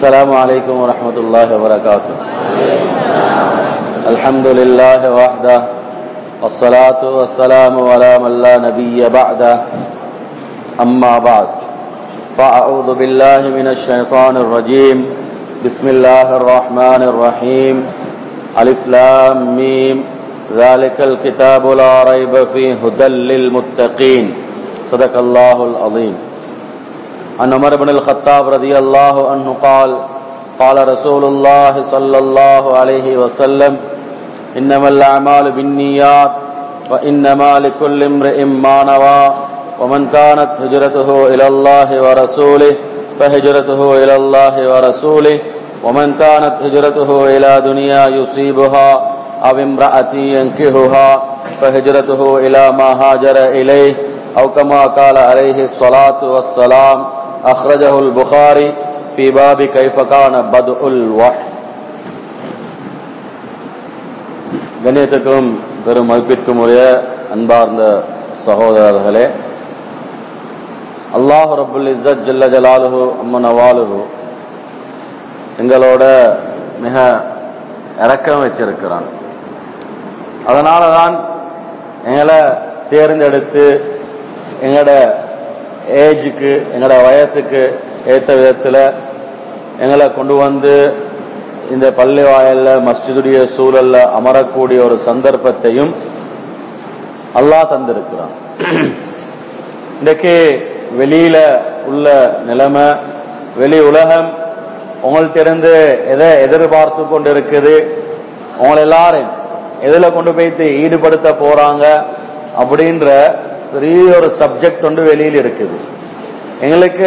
السلام عليكم ورحمة الله وبركاته الحمد لله وحده والصلاة والسلام على من لا نبي بعده أما بعد فأعوذ بالله من الشيطان الرجيم بسم الله الرحمن الرحيم ألف لام ميم ذلك الكتاب لا ريب فيه هدى للمتقين صدق الله العظيم عن عمر بن الخطاب رضي الله عنه قال قال رسول الله صلى الله عليه وسلم إنما الأعمال بالنيات وإنما لكل امرئ ما نوى ومن كانت هجرته إلى الله ورسوله فهجرته إلى الله ورسوله ومن كانت هجرته إلى دنيا يصيبها أو امرأة ينكهها فهجرته إلى ما هاجر إليه أو كما قال عليه الصلاة والسلام أخرجه البخاري في باب كيف كان بدء الوحي கண்ணியத்துக்கும் பெரும் மதிப்பிற்கும் உரிய அன்பார்ந்த சகோதரர்களே அல்லாஹ் ரபுல் இஸ்ஸத் ஜல்ல ஜலாலுஹு அம்மன் அவாலுஹு எங்களோட மிக இறக்கம் வச்சிருக்கிறான் அதனால தான் எங்களை தேர்ந்தெடுத்து எங்களோட ஏஜுக்கு எங்களோட வயசுக்கு ஏற்ற விதத்தில் எங்களை கொண்டு வந்து இந்த பள்ளி வாயல்ல மஸ்ஜிதுடைய சூழல்ல அமரக்கூடிய ஒரு சந்தர்ப்பத்தையும் அல்லாஹ் தந்திருக்கிறான் இன்றைக்கு வெளியில உள்ள நிலைமை வெளி உலகம் உங்கள்கிட்ட இருந்து எதை எதிர்பார்த்து கொண்டு இருக்குது உங்களை எல்லாரும் எதுல கொண்டு போய்த்து ஈடுபடுத்த போறாங்க அப்படின்ற பெரிய ஒரு சப்ஜெக்ட் ஒன்று வெளியில் இருக்குது எங்களுக்கு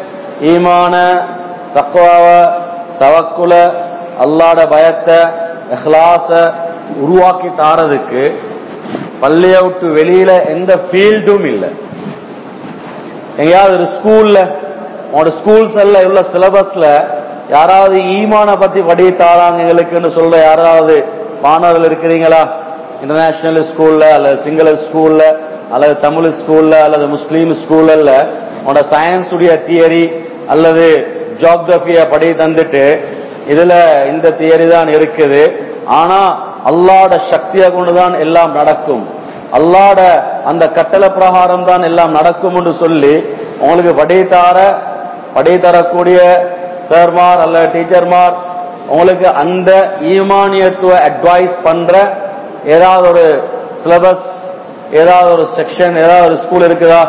ஈமான தக்குவாவ தவக்குல அல்லாட பயத்தை இஹ்லாச உருவாக்கி தாரதுக்கு பள்ளிய விட்டு வெளியில எந்த ஃபீல்டும் இல்லை எங்கேயாவது ஒரு ஸ்கூல்ல உங்களோட ஸ்கூல்ஸ் எல்லாம் உள்ள சிலபஸ்ல யாராவது ஈமான பத்தி படி தாராங்க எங்களுக்குன்னு சொல்ற யாராவது மாணவர்கள் இருக்கிறீங்களா இன்டர்நேஷனல் ஸ்கூல்ல அல்லது சிங்கள ஸ்கூல்ல அல்லது தமிழ் ஸ்கூல்ல அல்லது முஸ்லீம் ஸ்கூல்ல உன்னோட சயின்ஸ் உடைய தியரி அல்லது ஜியோகிரபிய படி தந்துட்டு இதுல இந்த தியரி தான் இருக்குது ஆனா அல்லாட சக்தியை கொண்டுதான் எல்லாம் நடக்கும் அல்லாட அந்த கட்டளை பிரகாரம் தான் எல்லாம் நடக்கும் என்று சொல்லி உங்களுக்கு படி தார படி தரக்கூடிய சார்மார் அல்ல டீச்சர்மார் உங்களுக்கு அந்த ஈமானியத்துவ அட்வைஸ் பண்ற ஏதாவது ஒரு சிலபஸ் ஏதாவது ஒரு செக்ஷன் ஏதாவது ஒரு ஸ்கூல் இருக்குதா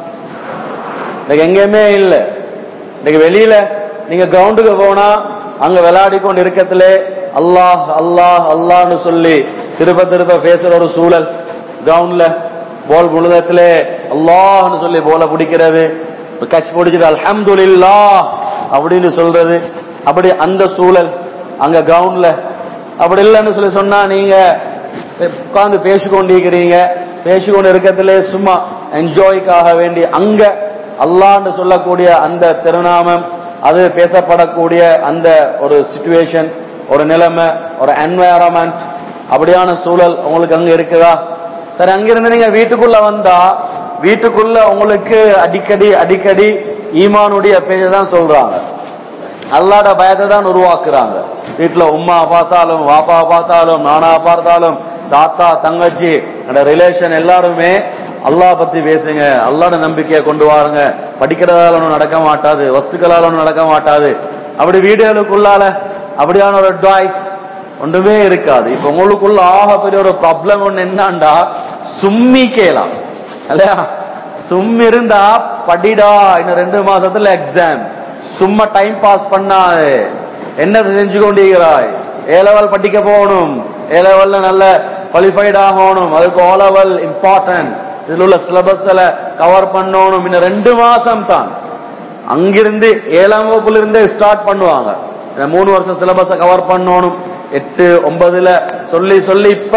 இன்னைக்கு எங்கேயுமே இல்லை இன்னைக்கு வெளியில நீங்க கிரவுண்டுக்கு போனா அங்க விளையாடி கொண்டு இருக்கத்துல அல்லாஹ் அல்லாஹ் அல்லான்னு சொல்லி திருப்ப திருப்ப பேசுற ஒரு சூழல் கிரவுண்ட்ல பால் முழுதத்துல அல்லாஹ்னு சொல்லி போல பிடிக்கிறது கட்ச் பிடிச்சது அல்ஹம்துலில்லா அப்படின்னு சொல்றது அப்படி அந்த சூழல் அங்க கிரவுண்ட்ல அப்படி இல்லைன்னு சொல்லி சொன்னா நீங்க உட்கார்ந்து பேசிக்கொண்டிருக்கிறீங்க பேசிக்கொண்டு இருக்கிறதுல சும்மா என்ஜாய்க்காக வேண்டி அங்க அல்லான்னு சொல்லக்கூடிய அந்த திருநாமம் அது பேசப்படக்கூடிய அந்த ஒரு சுச்சுவேஷன் ஒரு நிலைமை ஒரு என்வாயரமெண்ட் அப்படியான சூழல் உங்களுக்கு அங்க இருக்குதா சரி அங்கிருந்து நீங்க வீட்டுக்குள்ள வந்தா வீட்டுக்குள்ள உங்களுக்கு அடிக்கடி அடிக்கடி ஈமானுடைய பேஜ தான் சொல்றாங்க அல்லாட பயத்தை தான் உருவாக்குறாங்க வீட்டுல உமா பார்த்தாலும் வாப்பா பார்த்தாலும் நானா பார்த்தாலும் தாத்தா தங்கச்சி ரிலேஷன் எல்லாருமே அல்லாஹ் பத்தி பேசுங்க அல்லாட நம்பிக்கையை கொண்டு வாருங்க படிக்கிறதால ஒன்றும் நடக்க மாட்டாது வஸ்துக்களால ஒன்றும் நடக்க மாட்டாது அப்படி வீடுகளுக்குள்ளால அப்படியான ஒரு அட்வைஸ் ஒன்றுமே இருக்காது இப்ப உங்களுக்குள்ள ஆக பெரிய ஒரு ப்ராப்ளம் ஒண்ணு என்னண்டா சும்மி கேலாம் இல்லையா சும்மி இருந்தா படிடா இன்னும் ரெண்டு மாசத்துல எக்ஸாம் சும்மா டைம் பாஸ் பண்ணாது என்ன செஞ்சு கொண்டிருக்கிறாய் ஏ லெவல் படிக்க போகணும் ஏ லெவல்ல நல்ல குவாலிஃபைட் ஆகணும் அதுக்கு ஓ லெவல் இம்பார்ட்டன்ட் இதுல உள்ள சிலபஸ்ல கவர் பண்ணணும் இன்னும் ரெண்டு மாசம் தான் அங்கிருந்து ஏழாம் வகுப்புல இருந்தே ஸ்டார்ட் பண்ணுவாங்க இந்த மூணு வருஷம் சிலபஸ கவர் பண்ணணும் எட்டு ஒன்பதுல சொல்லி சொல்லி இப்ப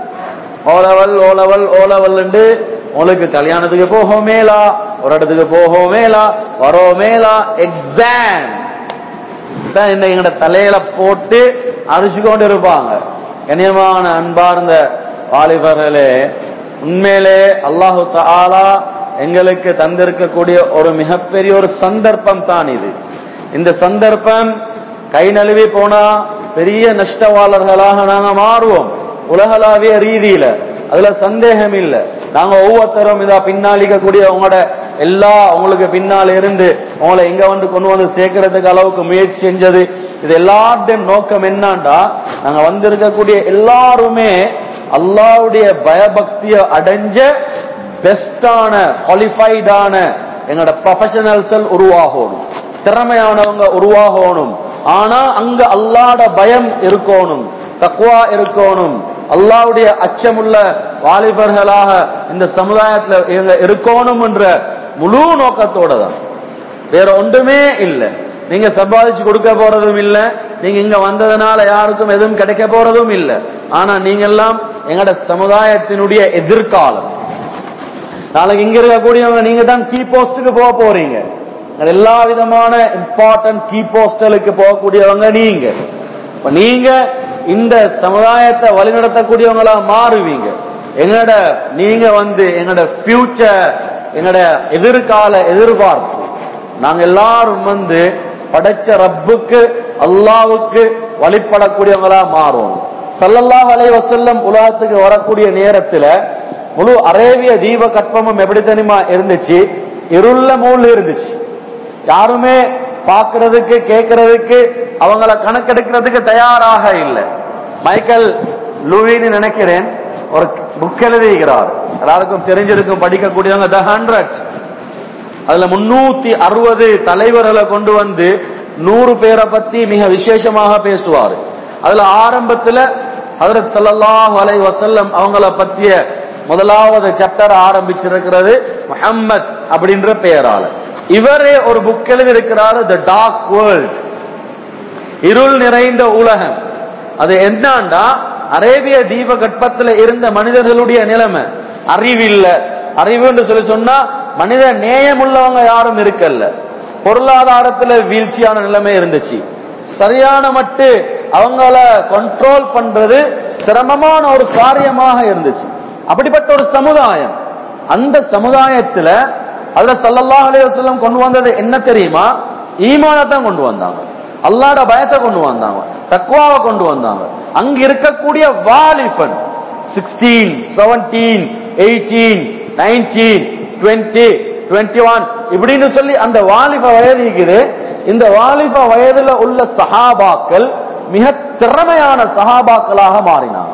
O level O level O level உங்களுக்கு கல்யாணத்துக்கு போகமேலா ஒரு இடத்துக்கு போகமேலா வரோமேலா எக்ஸாம் தான் இந்த எங்கட தலையில போட்டு அரிச்சு கொண்டு இருப்பாங்க கண்ணியமான அன்பார்ந்த வாலிபர்களே உண்மையிலே அல்லாஹு தாலா எங்களுக்கு தந்திருக்கக்கூடிய ஒரு மிகப்பெரிய ஒரு சந்தர்ப்பம் தான் இது இந்த சந்தர்ப்பம் கை நழுவி போனா பெரிய நஷ்டவாளர்களாக நாங்க மாறுவோம் உலகளாவிய ரீதியில அதுல சந்தேகம் இல்ல நாங்க ஒவ்வொருத்தரும் இதா பின்னாளிக்கக்கூடிய உங்களோட எல்லா உங்களுக்கு பின்னால இருந்து உங்களை இங்க வந்து கொண்டு வந்து சேர்க்கறதுக்கு அளவுக்கு முயற்சி செஞ்சது இது எல்லாத்தையும் நோக்கம் என்னன்னா நாங்க வந்திருக்கக்கூடிய எல்லாருமே அல்லாவுடைய பயபக்திய அடைஞ்ச பெஸ்டான குவாலிஃபைடான எங்களோட ப்ரொஃபஷனல்ஸ் உருவாகணும் திறமையானவங்க உருவாகணும் ஆனா அங்க அல்லாட பயம் இருக்கணும் தக்குவா இருக்கணும் அல்லாவுடைய அச்சமுள்ள வாலிபர்களாக இந்த சமுதாயத்துல இவங்க இருக்கணும் என்ற முழு நோக்கத்தோட தான் வேற ஒன்றுமே இல்லை நீங்க சம்பாதிச்சு கொடுக்க போறதும் இல்ல நீங்க இங்க வந்ததுனால யாருக்கும் எதுவும் கிடைக்க போறதும் இல்ல ஆனா நீங்க எல்லாம் எங்கட சமுதாயத்தினுடைய எதிர்காலம் நாளைக்கு இங்க இருக்கக்கூடியவங்க நீங்க தான் கீ போஸ்டுக்கு போக போறீங்க எல்லா விதமான இம்பார்ட்டன்ட் கீ போஸ்டலுக்கு போகக்கூடியவங்க நீங்க இப்ப நீங்க இந்த சமுதாயத்தை வழிநடத்தக்கூடியவங்களா மாறுவீங்க எங்கட நீங்க வந்து எங்கட ஃபியூச்சர் எங்கட எதிர்கால எதிர்பார்ப்பு நாங்க எல்லாரும் வந்து படைச்ச ரப்புக்கு அல்லாவுக்கு வழிபடக்கூடியவங்களா மாறுவோம் சல்லல்லாஹ் அலைஹி வஸல்லம் உலகத்துக்கு வரக்கூடிய நேரத்துல முழு அரேபிய தீப கற்பமும் எப்படி தெரியுமா இருந்துச்சு இருள மூல் இருந்துச்சு யாருமே பார்க்கிறதுக்கு கேட்கறதுக்கு அவங்கள கணக்கெடுக்கிறதுக்கு தயாராக இல்லை மைக்கேல் லூவின்னு நினைக்கிறேன் ஒரு புக் எழுதியிருக்கிறார் எல்லாருக்கும் தெரிஞ்சிருக்கும் படிக்கக்கூடியவங்க த ஹண்ட்ரட் அதுல முன்னூத்தி அறுபது தலைவர்களை கொண்டு வந்து நூறு பேரை பத்தி மிக விசேஷமாக பேசுவார் அதுல ஆரம்பத்துல ஹதரத் ஸல்லல்லாஹு அலைஹி வஸல்லம் அவங்கள பத்திய முதலாவது சாப்டர் ஆரம்பிச்சிருக்கிறது முஹம்மத் அப்படின்ற பெயரால இவரே ஒரு புக் எழுதியிருக்கிறாரு த டார்க் வேர்ல்ட் இருள் நிறைந்த உலகம் அது என்னண்டா அரேபிய தீபகற்பத்துல இருந்த மனிதர்களுடைய நிலைமை அறிவில்ல அறிவுன்னு சொல்லி சொன்னா மனித நேயம் உள்ளவங்க யாரும் இருக்கல்ல பொருளாதாரத்துல வீழ்ச்சியான நிலைமை இருந்துச்சு சரியான மட்டு அவங்கள கண்ட்ரோல் பண்றது சிரமமான ஒரு காரியமாக இருந்துச்சு அப்படிப்பட்ட ஒரு சமுதாயம் அந்த சமுதாயத்துல அதுல சல்லல்லாஹு அலைஹி வஸல்லம் கொண்டு வந்தது என்ன தெரியுமா ஈமானத்தான் கொண்டு வந்தாங்க அல்லாட பயத்தை கொண்டு வந்தாங்க தக்குவாவை கொண்டு வந்தாங்க அங்க இருக்கக்கூடிய வாலிபன் sixteen seventeen eighteen nineteen twenty twenty one இப்படின்னு சொல்லி அந்த வாலிப வயது இருக்குது இந்த வாலிப வயதுல உள்ள சஹாபாக்கள் மிக திறமையான சஹாபாக்களாக மாறினாங்க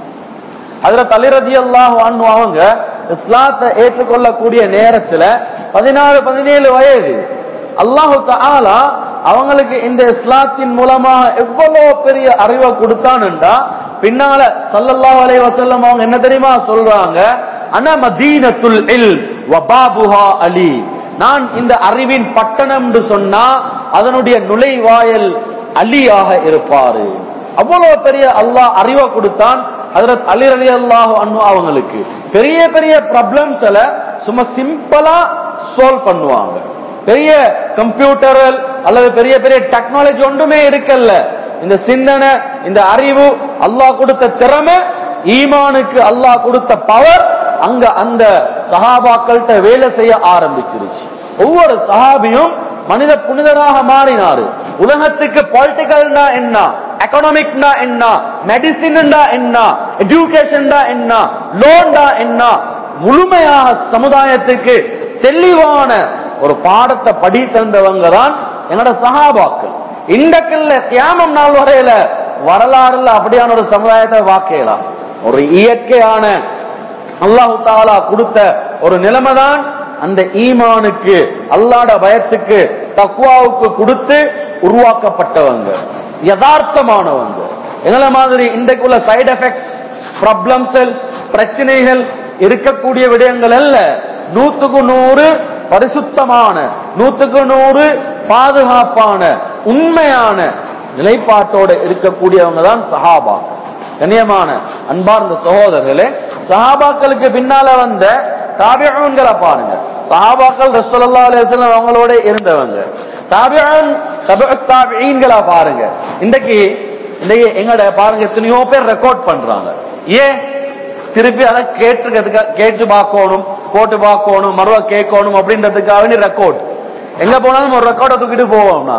அதுல தலிரதி அல்லாஹ் அவங்க இஸ்லாத்தை ஏற்றுக்கொள்ளக்கூடிய நேரத்துல பதினாறு பதினேழு வயது அல்லாஹு தாலா அவங்களுக்கு இந்த இஸ்லாத்தின் மூலமாக எவ்வளவு பெரிய அறிவை கொடுத்தான்டா பின்னால சல்லல்லாஹு அலைஹி வஸல்லம் அவங்க என்ன தெரியுமா சொல்றாங்க அன மதீனத்துல் இல் வபாபுஹா அலி நான் இந்த அறிவின் பட்டணம் என்று சொன்னா அதனுடைய நுழைவாயல் அலியாக இருப்பாரு அவ்வளவு பெரிய அல்லாஹ் அறிவை கொடுத்தான் ஹதரத் அலி அலி அல்லாஹ் அன்னு அவங்களுக்கு பெரிய பெரிய ப்ராப்ளம்ஸ் சும்மா சிம்பிளா சால்வ் பண்ணுவாங்க பெரிய கம்ப்யூட்டர் அல்லது பெரிய பெரிய டெக்னாலஜி ஒன்றுமே இருக்கல்ல இந்த சிந்தனை இந்த அறிவு அல்லாஹ் கொடுத்த திறமை ஈமானுக்கு அல்லாஹ் கொடுத்த பவர் அங்க அந்த சஹாபாக்கள்கிட்ட வேலை செய்ய ஆரம்பிச்சிருச்சு ஒவ்வொரு சஹாபியும் மனித புனிதராக மாறினாரு உலகத்துக்கு பொலிட்டிக்கல்னா என்ன எக்கனாமிக்னா என்ன மெடிசின்டா என்ன எஜுகேஷன்டா என்ன லோன்டா என்ன முழுமையாக சமுதாயத்துக்கு தெளிவான ஒரு பாடத்தை படி தந்தவங்க தான் என்னோட சகாபாக்கள் இண்டக்கல்ல தியானம் நாள் வரையில வரலாறுல அப்படியான ஒரு சமுதாயத்தை வாக்கலாம் ஒரு இயற்கையான அல்லாஹு தாலா கொடுத்த ஒரு நிலைமை தான் அந்த ஈமானுக்கு அல்லாட பயத்துக்கு தக்குவாவுக்கு கொடுத்து உருவாக்கப்பட்டவங்க யதார்த்தமானவங்க எங்களை மாதிரி இன்றைக்குள்ள சைடு எஃபெக்ட்ஸ் ப்ராப்ளம்ஸ் பிரச்சனைகள் இருக்கக்கூடிய விடயங்கள் அல்ல நூத்துக்கு நூறு பரிசுத்தமான நூத்துக்கு நூறு பாதுகாப்பான உண்மையான நிலைப்பாட்டோட இருக்கக்கூடியவங்க தான் சஹாபா கண்ணியமான அன்பார்ந்த சகோதரர்களே சஹாபாக்களுக்கு பின்னால வந்த தாபியன்களை பாருங்க சஹாபாக்கள் ரசூலுல்லாஹி அலைஹி வஸல்லம் அவங்களோட இருந்தவங்க தாபியன் தாபியன்களை பாருங்க இன்னைக்கு இன்னைக்கு எங்கட பாருங்க எத்தனையோ பேர் ரெக்கார்ட் பண்றாங்க ஏன் திருப்பி அதை கேட்டுக்கிறதுக்கா கேட்டு பார்க்கணும் போட்டு பார்க்கணும் மறுவா கேட்கணும் அப்படின்றதுக்காக ரெக்கார்ட் எங்க போனாலும் ஒரு ரெக்கார்டை தூக்கிட்டு போவோம் நாங்க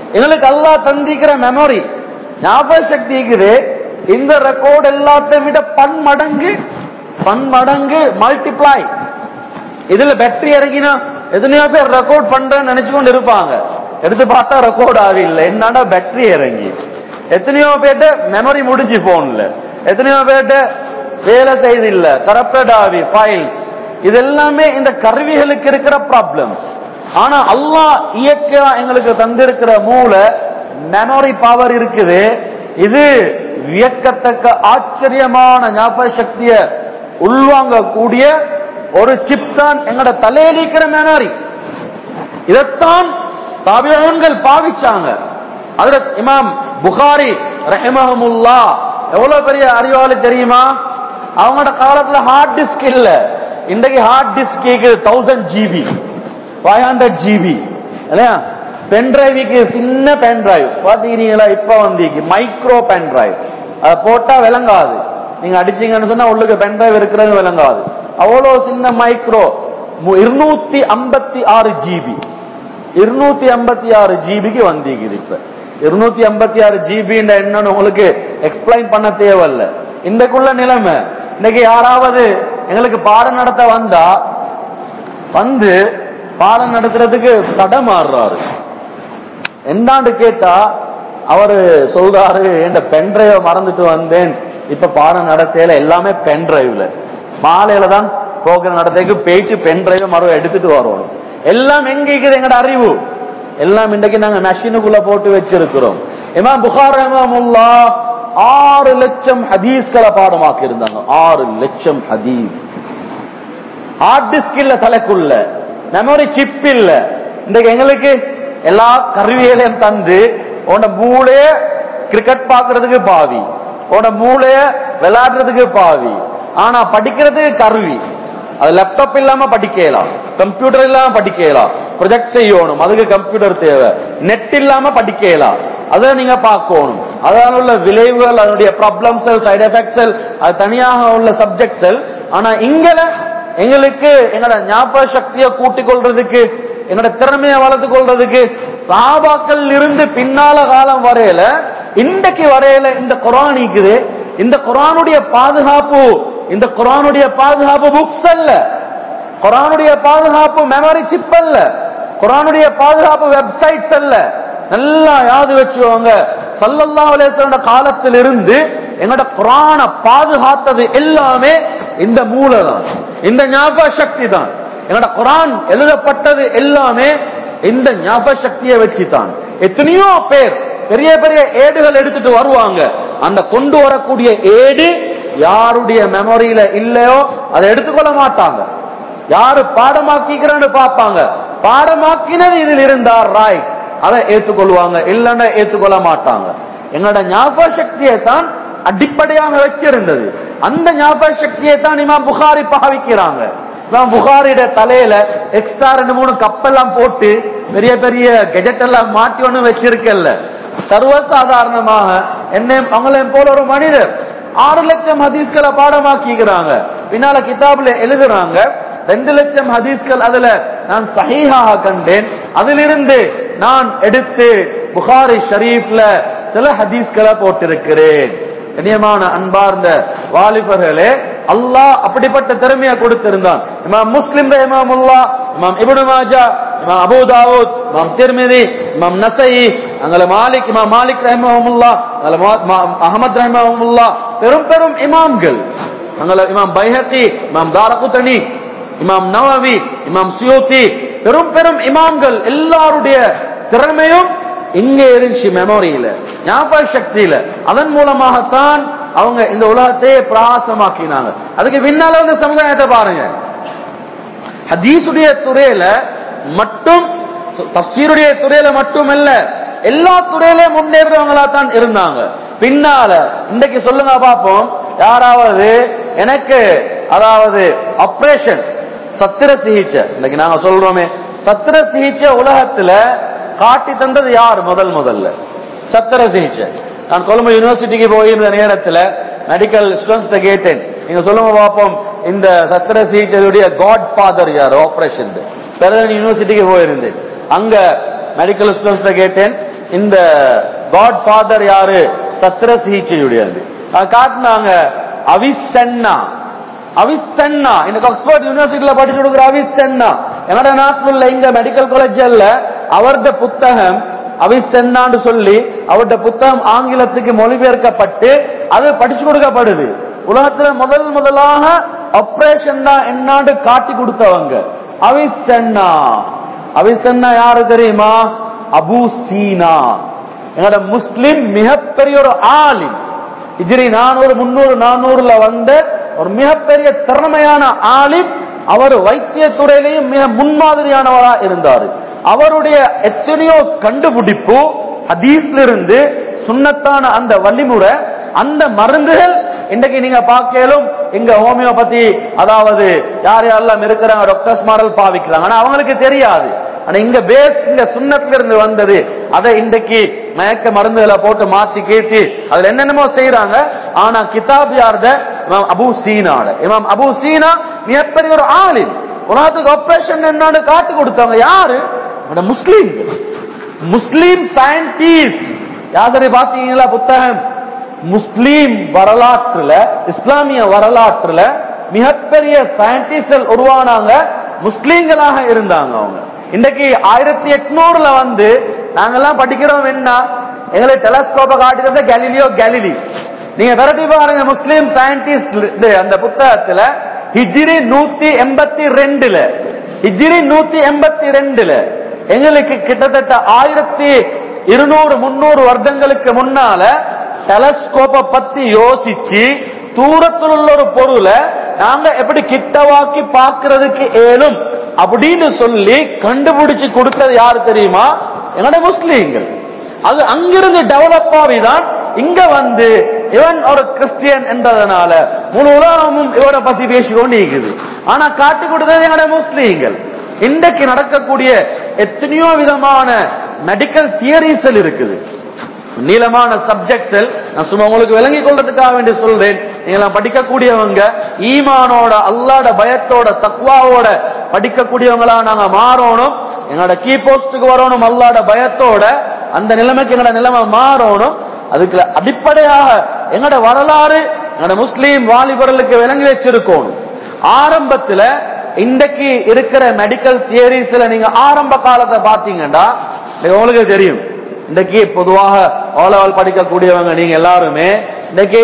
எங்களுக்கு அல்லாஹ் தந்திக்கிற மெமரி ஞாபக சக்தி இருக்குது இந்த ரெக்கார்ட் எல்லாத்தையும் விட பன்மடங்கு பன்மடங்கு மல்டிப்ளை இதுல பேட்டரி இறங்கினா எத்தனையோ பேர் ரெக்கார்ட் பண்றேன்னு நினைச்சு கொண்டு இருப்பாங்க எடுத்து பார்த்தா ரெக்கார்ட் ஆகல என்னடா பேட்டரி இறங்கி எத்தனையோ பேர்ட்ட மெமரி முடிஞ்சு போன்ல எத்தனையோ பேர்ட்ட வேலை செய்து இல்ல கரப்டட் ஆவி ஃபைல்ஸ் இது எல்லாமே இந்த கருவிகளுக்கு இருக்கிற ப்ராப்ளம்ஸ் ஆனா அல்லாஹ் இயற்கையா எங்களுக்கு தந்திருக்கிற மூளை மெமரி பவர் இருக்குது இது வியக்கத்தக்க ஆச்சரியமான ஞாபக சக்திய உள்வாங்கக்கூடிய ஒரு சிப் தான் எங்கட தலையில இருக்கிற மெமரி இதைத்தான் தாபியன்கள் பாவிச்சாங்க அதுல இமாம் புகாரி ரஹிமஹமுல்லா எவ்வளவு பெரிய அறிவாளி தெரியுமா அவங்களோட காலத்துல ஹார்ட் டிஸ்க் இல்ல இன்றைக்கு ஹார்ட் டிஸ்க் கேக்குது thousand GB five hundred GB இல்லையா பென் டிரைவுக்கு சின்ன பென் டிரைவ் பாத்தீங்களா இப்ப வந்தீங்க மைக்ரோ பென் டிரைவ் அதை போட்டா விளங்காது நீங்க அடிச்சீங்கன்னு சொன்னா உள்ளுக்கு பென் டிரைவ் இருக்கிறது விளங்காது அவ்வளவு சின்ன மைக்ரோ இருநூத்தி ஐம்பத்தி ஆறு ஜிபி இருநூத்தி ஐம்பத்தி ஆறு ஜிபிக்கு வந்தீங்க இப்ப இருநூத்தி ஐம்பத்தி ஆறு ஜிபி என்னன்னு உங்களுக்கு எக்ஸ்பிளைன் பண்ண தேவையில்ல இன்றைக்குள்ள நிலைமை இன்னைக்கு யாராவது எங்களுக்கு பாடம் நடத்த வந்தா வந்து பாடம் நடத்துறதுக்கு தடமாறுறாரு என்னாண்டு கேட்டா அவரு சொல்றாரு என் பென் டிரைவ மறந்துட்டு வந்தேன் இப்ப பாடம் நடத்தையில எல்லாமே பென் டிரைவ்ல மாலையில தான் ப்ரோக்ராம் நடத்தைக்கு போயிட்டு பென் டிரைவ மறுவ எடுத்துட்டு வரணும் எல்லாம் எங்க இருக்குது எங்கட அறிவு எல்லாம் இன்றைக்கு நாங்க மெஷினுக்குள்ள போட்டு வச்சிருக்கிறோம் இமாம் புகார் ரஹ்மத்துல்லா ஆறு லட்சம் ஹதீஸ்களை பாடமாக்கி இருந்தாங்க ஆறு லட்சம் ஹதீஸ் ஹார்ட் டிஸ்க் இல்ல தலைக்குள்ள மெமரி சிப் இல்ல இன்றைக்கு எங்களுக்கு எல்லா கருவிகளையும் தந்து உன மூளைய கிரிக்கெட் பாக்குறதுக்கு பாவி உன மூளைய விளையாடுறதுக்கு பாவி ஆனா படிக்கிறதுக்கு கருவி அது லேப்டாப் இல்லாம படிக்கலாம் கம்ப்யூட்டர் இல்லாம படிக்கலாம் ப்ரொஜெக்ட் செய்யணும் அதுக்கு கம்ப்யூட்டர் தேவை நெட் இல்லாம படிக்கலாம் அதை நீங்க பார்க்கணும் அதனால உள்ள விளைவுகள் அதனுடைய ப்ராப்ளம்ஸ் சைடு எஃபெக்ட்ஸ் அது தனியாக உள்ள சப்ஜெக்ட்ஸ் ஆனா இங்கல எங்களுக்கு எங்களோட ஞாபக சக்தியை கூட்டிக் கொள்றதுக்கு என்னோட திறமையை வளர்த்துக் கொள்றதுக்கு சாபாக்கள் இருந்து பின்னால காலம் வரையில இன்றைக்கு வரையில இந்த குரான் இருக்குது இந்த குரானுடைய பாதுகாப்பு இந்த குரானுடைய பாதுகாப்பு புக்ஸ் அல்ல குரானுடைய பாதுகாப்பு மெமரி சிப் அல்ல குரானுடைய பாதுகாப்பு வெப்சைட்ஸ் அல்ல நல்லா யாது வச்சுவாங்க சல்லல்லா அலேசோட காலத்திலிருந்து எங்களோட குரான பாதுகாத்தது எல்லாமே இந்த மூளை தான் இந்த ஞாபக சக்தி தான் என்னோட குரான் எழுதப்பட்டது எல்லாமே இந்த ஞாபக சக்தியை வச்சுதான் எத்தனையோ பேர் பெரிய பெரிய ஏடுகள் எடுத்துட்டு வருவாங்க அந்த கொண்டு வரக்கூடிய ஏடு யாருடைய மெமரியில இல்லையோ அதை எடுத்துக்கொள்ள மாட்டாங்க யாரு பாடமாக்கிக்கிறான்னு பார்ப்பாங்க பாடமாக்கினது இதில் இருந்தார் ராய் அதை ஏத்துக்கொள்வாங்க இல்லைன்னா ஏத்துக்கொள்ள மாட்டாங்க எங்களோட ஞாபக சக்தியை தான் அடிப்படையாக வச்சிருந்தது அந்த ஞாபக சக்தியை தான் இமாம் புகாரி பாவிக்கிறாங்க இமாம் புகாரிட தலையில எக்ஸ்ட்ரா ரெண்டு மூணு கப்பெல்லாம் போட்டு பெரிய பெரிய கெஜெட் எல்லாம் மாட்டி ஒண்ணு வச்சிருக்கல சர்வசாதாரணமாக என்ன அவங்களையும் போல ஒரு மனிதர் ஆறு லட்சம் ஹதீஸ்களை பாடமாக்கிக்கிறாங்க பின்னால கிதாபுல எழுதுறாங்க ரெண்டு லட்சம் ஹதீஸ்கள் அதுல நான் சஹீஹாக கண்டேன் அதிலிருந்து நான் எடுத்து புகாரி ஷரீஃப்ல சில ஹதீஸ்களை போட்டிருக்கிறேன் கண்ணியமான அன்பார்ந்த வாலிபர்களே அல்லாஹ் அப்படிப்பட்ட திறமையை கொடுத்திருந்தான் இமாம் முஸ்லிம் ரஹிமஹுல்லா இமாம் இப்னு மாஜா இமாம் அபூ தாவூத் இமாம் திர்மிதி இமாம் நசையி அங்கல மாலிக் இமாம் மாலிக் ரஹிமஹுல்லா அங்கல அஹமத் ரஹிமஹுல்லா பெரும் பெரும் இமாம்கள் அங்கல இமாம் பைஹகி இமாம் தாரகுத்தனி இமாம் நவவி இமாம் சியோத்தி பெரும் பெரும் இமாம்கள் எல்லாருடைய திறமையும் இங்க இருந்துச்சு மெமோரியில ஞாபக சக்தியில அதன் மூலமாகத்தான் அவங்க இந்த உலகத்தையே பிரகாசமாக்கினாங்க அதுக்கு பின்னால வந்து சமுதாயத்தை பாருங்க ஹதீசுடைய துறையில மட்டும் தப்சீருடைய துறையில மட்டுமல்ல எல்லா துறையிலையும் முன்னேறவங்களா தான் இருந்தாங்க பின்னால இன்னைக்கு சொல்லுங்க பாப்போம் யாராவது எனக்கு அதாவது ஆபரேஷன் சத்திர சிகிச்சை இன்னைக்கு நாங்க சொல்றோமே சத்திர சிகிச்சை உலகத்துல காட்டி தந்தது யார் முதல் முதல்ல சத்திர சிகிச்சை நான் கொழும்பு யூனிவர்சிட்டிக்கு போயிருந்த நேரத்துல மெடிக்கல் ஸ்டூடெண்ட்ஸ் கேட்டேன் நீங்க சொல்லுங்க பாப்போம் இந்த சத்திர சிகிச்சையுடைய காட் ஃபாதர் யார் ஆபரேஷன் பெரதன் யூனிவர்சிட்டிக்கு போயிருந்தேன் அங்க மெடிக்கல் ஸ்டூடெண்ட்ஸ் கேட்டேன் இந்த காட் ஃபாதர் யாரு சத்திர சிகிச்சையுடையது அது காட்டினாங்க அவிசன்னா அவிசன்னா இந்த ஆக்ஸ்போர்ட் யூனிவர்சிட்டியில படிச்சு கொடுக்குற அவிசன்னா என்னோட நாட்டில் உள்ள இங்க மெடிக்கல் காலேஜ்ல அவரது புத்தகம் அவிசென்னான்னு சொல்லி அவருடைய புத்தகம் ஆங்கிலத்துக்கு மொழிபெயர்க்கப்பட்டு அது படிச்சு கொடுக்கப்படுது உலகத்துல முதல் முதலாக ஆபரேஷன் என்னான்னு காட்டி கொடுத்தவங்க அவிசென்னா அவிசென்னா யாரு தெரியுமா அபு சீனா என்னோட முஸ்லிம் மிகப்பெரிய ஒரு ஆலிம் இஜிரி நானூறு முன்னூறு நானூறுல வந்த ஒரு மிகப்பெரிய திறமையான ஆலிம் அவர் வைத்திய துறையிலையும் மிக முன்மாதிரியானவரா இருந்தாரு அவருடைய எத்தனையோ கண்டுபிடிப்பு ஹதீஸ்ல இருந்து சுண்ணத்தான அந்த வழிமுறை அந்த மருந்துகள் இன்றைக்கு நீங்க பார்க்கலும் இங்க ஹோமியோபதி அதாவது யார் யாரெல்லாம் இருக்கிறாங்க டாக்டர்ஸ் மாடல் பாவிக்கிறாங்க ஆனா அவங்களுக்கு தெரியாது ஆனா இங்க பேஸ் இங்க சுண்ணத்துல இருந்து வந்தது அதை இன்றைக்கு மயக்க மருந்துகளை போட்டு மாத்தி கீர்த்தி அதுல என்னென்னமோ செய்யறாங்க ஆனா கிதாப் யார்த இமாம் அபு சீனாட இமாம் அபு சீனா மிகப்பெரிய ஒரு ஆளின் உலகத்துக்கு ஆபரேஷன் என்னன்னு காட்டி கொடுத்தவங்க யாரு நம்ம முஸ்லீம்கள் முஸ்லீம் சயின்டிஸ்ட் யாசரி பாத்தீங்களா புத்தகம் முஸ்லீம் வரலாற்றுல இஸ்லாமிய வரலாற்றுல மிகப்பெரிய சயின்டிஸ்ட் உருவானாங்க முஸ்லீம்களாக இருந்தாங்க அவங்க இன்னைக்கு ஆயிரத்தி எட்நூறுல வந்து நாங்கெல்லாம் படிக்கிறோம் என்ன எங்களை டெலஸ்கோப்பை காட்டுறது கேலிலியோ கேலிலி நீங்க விரட்டி பாருங்க முஸ்லீம் சயின்டிஸ்ட் அந்த புத்தகத்துல ஹிஜ்ரி நூத்தி எண்பத்தி ரெண்டுல ஹிஜ்ரி நூத்தி எண்பத்தி ரெண்டுல எங்களுக்கு கிட்டத்தட்ட ஆயிரத்தி இருநூறு முன்னூறு வருடங்களுக்கு முன்னால டெலஸ்கோப்பை பத்தி யோசிச்சு தூரத்தில் உள்ள ஒரு பொருளை நாங்க எப்படி கிட்டவாக்கி பார்க்கிறதுக்கு ஏலும் அப்படின்னு சொல்லி கண்டுபிடிச்சு கொடுத்தது யாரு தெரியுமா என்னோட முஸ்லீம்கள் அது அங்கிருந்து டெவலப் ஆகிதான் இங்க வந்து இவன் ஒரு கிறிஸ்டியன் என்றதனால முழு உலகமும் இவரை பத்தி பேசிக்கொண்டு இருக்குது ஆனா காட்டி கொடுத்தது என்னோட முஸ்லீம்கள் இன்றைக்கு நடக்கக்கூடிய எத்தனையோ விதமான மெடிக்கல் தியரிஸல் இருக்குது நீளமான சப்ஜெக்ட்ஸ் நான் சும்மா உங்களுக்கு விளங்கிக் கொள்றதுக்காக வேண்டி சொல்றேன் நீங்க படிக்கக்கூடியவங்க ஈமானோட அல்லாட பயத்தோட தக்வாவோட படிக்கக்கூடியவங்களா நாங்க மாறணும் எங்களோட கீ போஸ்டுக்கு வரணும் அல்லாட பயத்தோட அந்த நிலைமைக்கு எங்களோட நிலைமை மாறணும் அதுக்கு அடிப்படையாக எங்களோட வரலாறு எங்களோட முஸ்லீம் வாலிபர்களுக்கு விளங்கி வச்சிருக்கணும் ஆரம்பத்துல இன்றைக்கு இருக்கிற மெடிக்கல் தியரிஸ்ல நீங்க ஆரம்ப காலத்தை பாத்தீங்கன்னா உங்களுக்கு தெரியும் இன்னைக்கு பொதுவாக ஓலவல் படிக்கக்கூடியவங்க நீங்க எல்லாருமே இன்னைக்கு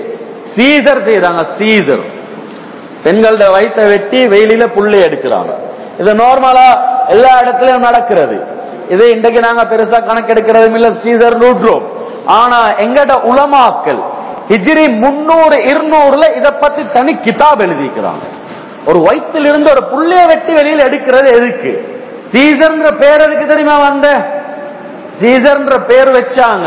சீசர் செய்யறாங்க சீசர் பெண்களோட வயிற்றை வெட்டி வெயிலில புள்ளி எடுக்கிறாங்க இது நார்மலா எல்லா இடத்துலயும் நடக்கிறது இது இன்றைக்கு நாங்க பெருசா கணக்கெடுக்கிறதும் இல்ல சீசர் நூற்றோம் ஆனா எங்கட உலமாக்கள் ஹிஜ்ரி முன்னூறு இருநூறுல இத பத்தி தனி கிதாப் எழுதிக்கிறாங்க ஒரு வயிற்றிலிருந்து ஒரு புள்ளைய வெட்டி வெளியில எடுக்கிறது எதுக்கு சீசர்ன்ற பேர் எதுக்கு தெரியுமா வந்த சீசர்ன்ற பேர் வச்சாங்க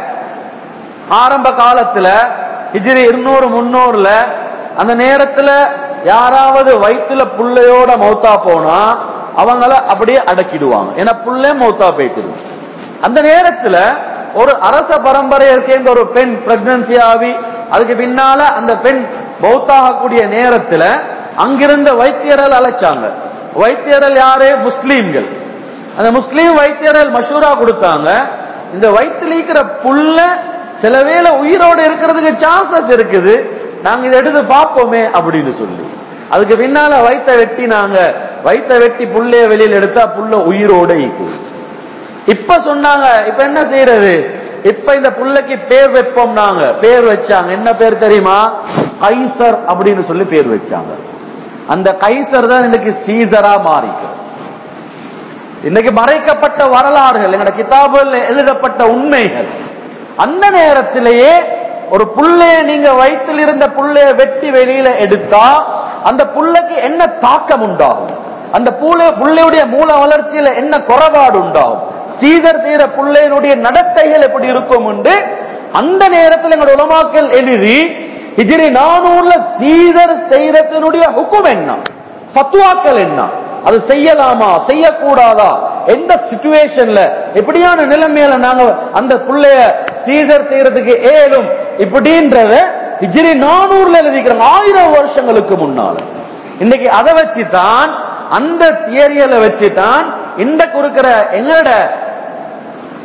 ஆரம்ப காலத்துல ஹிஜ்ரி இருநூறு முன்னூறுல அந்த நேரத்துல யாராவது வயிற்றுல புள்ளையோட மௌத்தா போனா அவங்கள அப்படியே அடக்கிடுவாங்க ஏன்னா புள்ளே மௌத்தா போயிட்டு அந்த நேரத்துல ஒரு அரச பரம்பரையை சேர்ந்த ஒரு பெண் பிரெக்னன்சி ஆகி அதுக்கு பின்னால அந்த பெண் மௌத்தாகக்கூடிய நேரத்துல அங்கிருந்த வைத்தியர்கள் அழைச்சாங்க வைத்தியர்கள் யாரு முஸ்லீம்கள் அந்த முஸ்லீம் வைத்தியர்கள் மஷூரா கொடுத்தாங்க இந்த வயிற்றுல இருக்கிற புல்ல சில வேளை உயிரோடு இருக்கிறதுக்கு சான்சஸ் இருக்குது நாங்க இதை எடுத்து பார்ப்போமே அப்படின்னு சொல்லி அதுக்கு பின்னால வயிற்ற வெட்டி நாங்க வயிற்ற வெட்டி புள்ளைய வெளியில எடுத்தா புள்ள உயிரோட இருக்குது இப்ப சொன்னாங்க இப்ப என்ன செய்யறது இப்ப இந்த புள்ளைக்கு பேர் வைப்போம் நாங்க பேர் வச்சாங்க என்ன பேர் தெரியுமா கைசர் அப்படின்னு சொல்லி பேர் வச்சாங்க அந்த கைசர் தான் இன்னைக்கு சீசரா மாறிக்கு இன்னைக்கு மறைக்கப்பட்ட வரலாறுகள் எங்கட கிதாபுல எழுதப்பட்ட உண்மைகள் அந்த நேரத்திலேயே ஒரு புள்ளைய நீங்க வயிற்றில் இருந்த புள்ளைய வெட்டி வெளியில எடுத்தா அந்த புள்ளைக்கு என்ன தாக்கம் உண்டாகும் அந்த புள்ளை புள்ளையுடைய மூல வளர்ச்சியில என்ன குறைபாடு உண்டாகும் சீதர் செய்யற புள்ளையினுடைய நடத்தைகள் எப்படி இருக்கும் என்று அந்த நேரத்தில் எங்களோட உலமாக்கள் எழுதி ஹிஜ்ரி நானூறுல சீதர் செய்யறதனுடைய ஹுக்கும் என்ன ஃபத்வாக்கள் என்ன அது செய்யலாமா செய்யக்கூடாதா எந்த சிச்சுவேஷன்ல எப்படியான நிலைமையில நாங்க அந்த புள்ளைய சீதர் செய்யறதுக்கு ஏலும் இப்படின்றத ஹிஜ்ரி நானூறுல எழுதிக்கிறோம் ஆயிரம் வருஷங்களுக்கு முன்னால இன்னைக்கு அதை வச்சு தான் அந்த தியரியலை வச்சு தான் இந்த கொடுக்கிற எங்களோட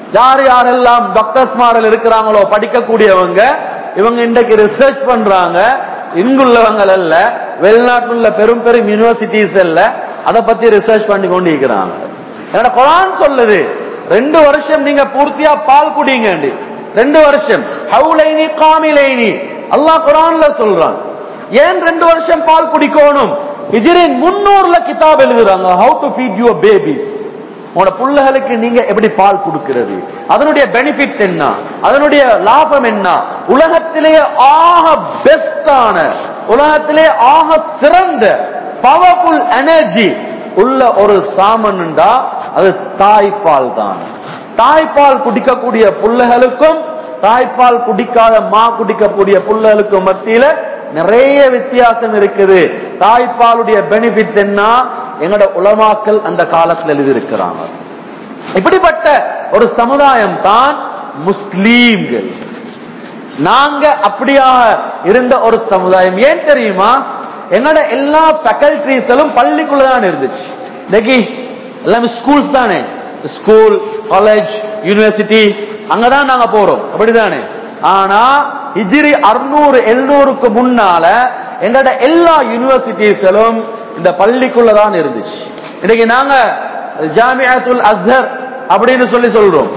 யார் யாரெல்லாம் டாக்டர்ஸ் மாடல் இருக்கிறாங்களோ படிக்கக்கூடியவங்க இவங்க இன்றைக்கு ரிசர்ச் பண்றாங்க இங்குள்ளவங்க அல்ல வெளிநாட்டில் உள்ள பெரும் பெரும் யூனிவர்சிட்டிஸ் அல்ல அதை பத்தி ரிசர்ச் பண்ணி கொண்டு இருக்கிறாங்க என்னோட குரான் சொல்லுது ரெண்டு வருஷம் நீங்க பூர்த்தியா பால் குடிங்க ரெண்டு வருஷம் ஹவுலைனி காமிலைனி அல்லாஹ் குரான்ல சொல்றான் ஏன் ரெண்டு வருஷம் பால் குடிக்கணும் ஹிஜ்ரின் முன்னூறுல கிதாப் எழுதுறாங்க how to feed your babies உங்களோட புள்ளைகளுக்கு நீங்க எப்படி பால் கொடுக்கிறது அதனுடைய பெனிஃபிட் என்ன அதனுடைய லாபம் என்ன உலகத்திலேயே ஆக பெஸ்டான உலகத்திலே ஆக சிறந்த பவர்ஃபுல் எனர்ஜி உள்ள ஒரு சாமன்டா அது தாய்ப்பால் தான் தாய்ப்பால் குடிக்கக்கூடிய புள்ளைகளுக்கும் தாய்ப்பால் குடிக்காத மா குடிக்கக்கூடிய புள்ளைகளுக்கும் மத்தியில நிறைய வித்தியாசம் இருக்குது தாய்ப்பாலுடைய பெனிஃபிட்ஸ் என்ன எங்களோட உலமாக்கள் அந்த காலத்தில் எழுதியிருக்கிறாங்க இப்படிப்பட்ட ஒரு சமுதாயம் தான் முஸ்லீம்கள் நாங்க அப்படியாக இருந்த ஒரு சமுதாயம் ஏன் தெரியுமா என்னோட எல்லா ஃபேக்கல்டிஸும் பள்ளிக்குள்ளதான் இருந்துச்சு இன்னைக்கு எல்லாமே ஸ்கூல்ஸ் தானே ஸ்கூல் காலேஜ் யூனிவர்சிட்டி அங்கதான் நாங்க போறோம் அப்படிதானே ஆனா ஹிஜ்ரி அறுநூறு எழுநூறுக்கு முன்னால எங்களோட எல்லா யூனிவர்சிட்டிஸிலும் இந்த பள்ளிக்குள்ளதான் இருந்துச்சு இன்னைக்கு நாங்க ஜாமியாத்துல் அஸ்ஹர் அப்படின்னு சொல்லி சொல்றோம்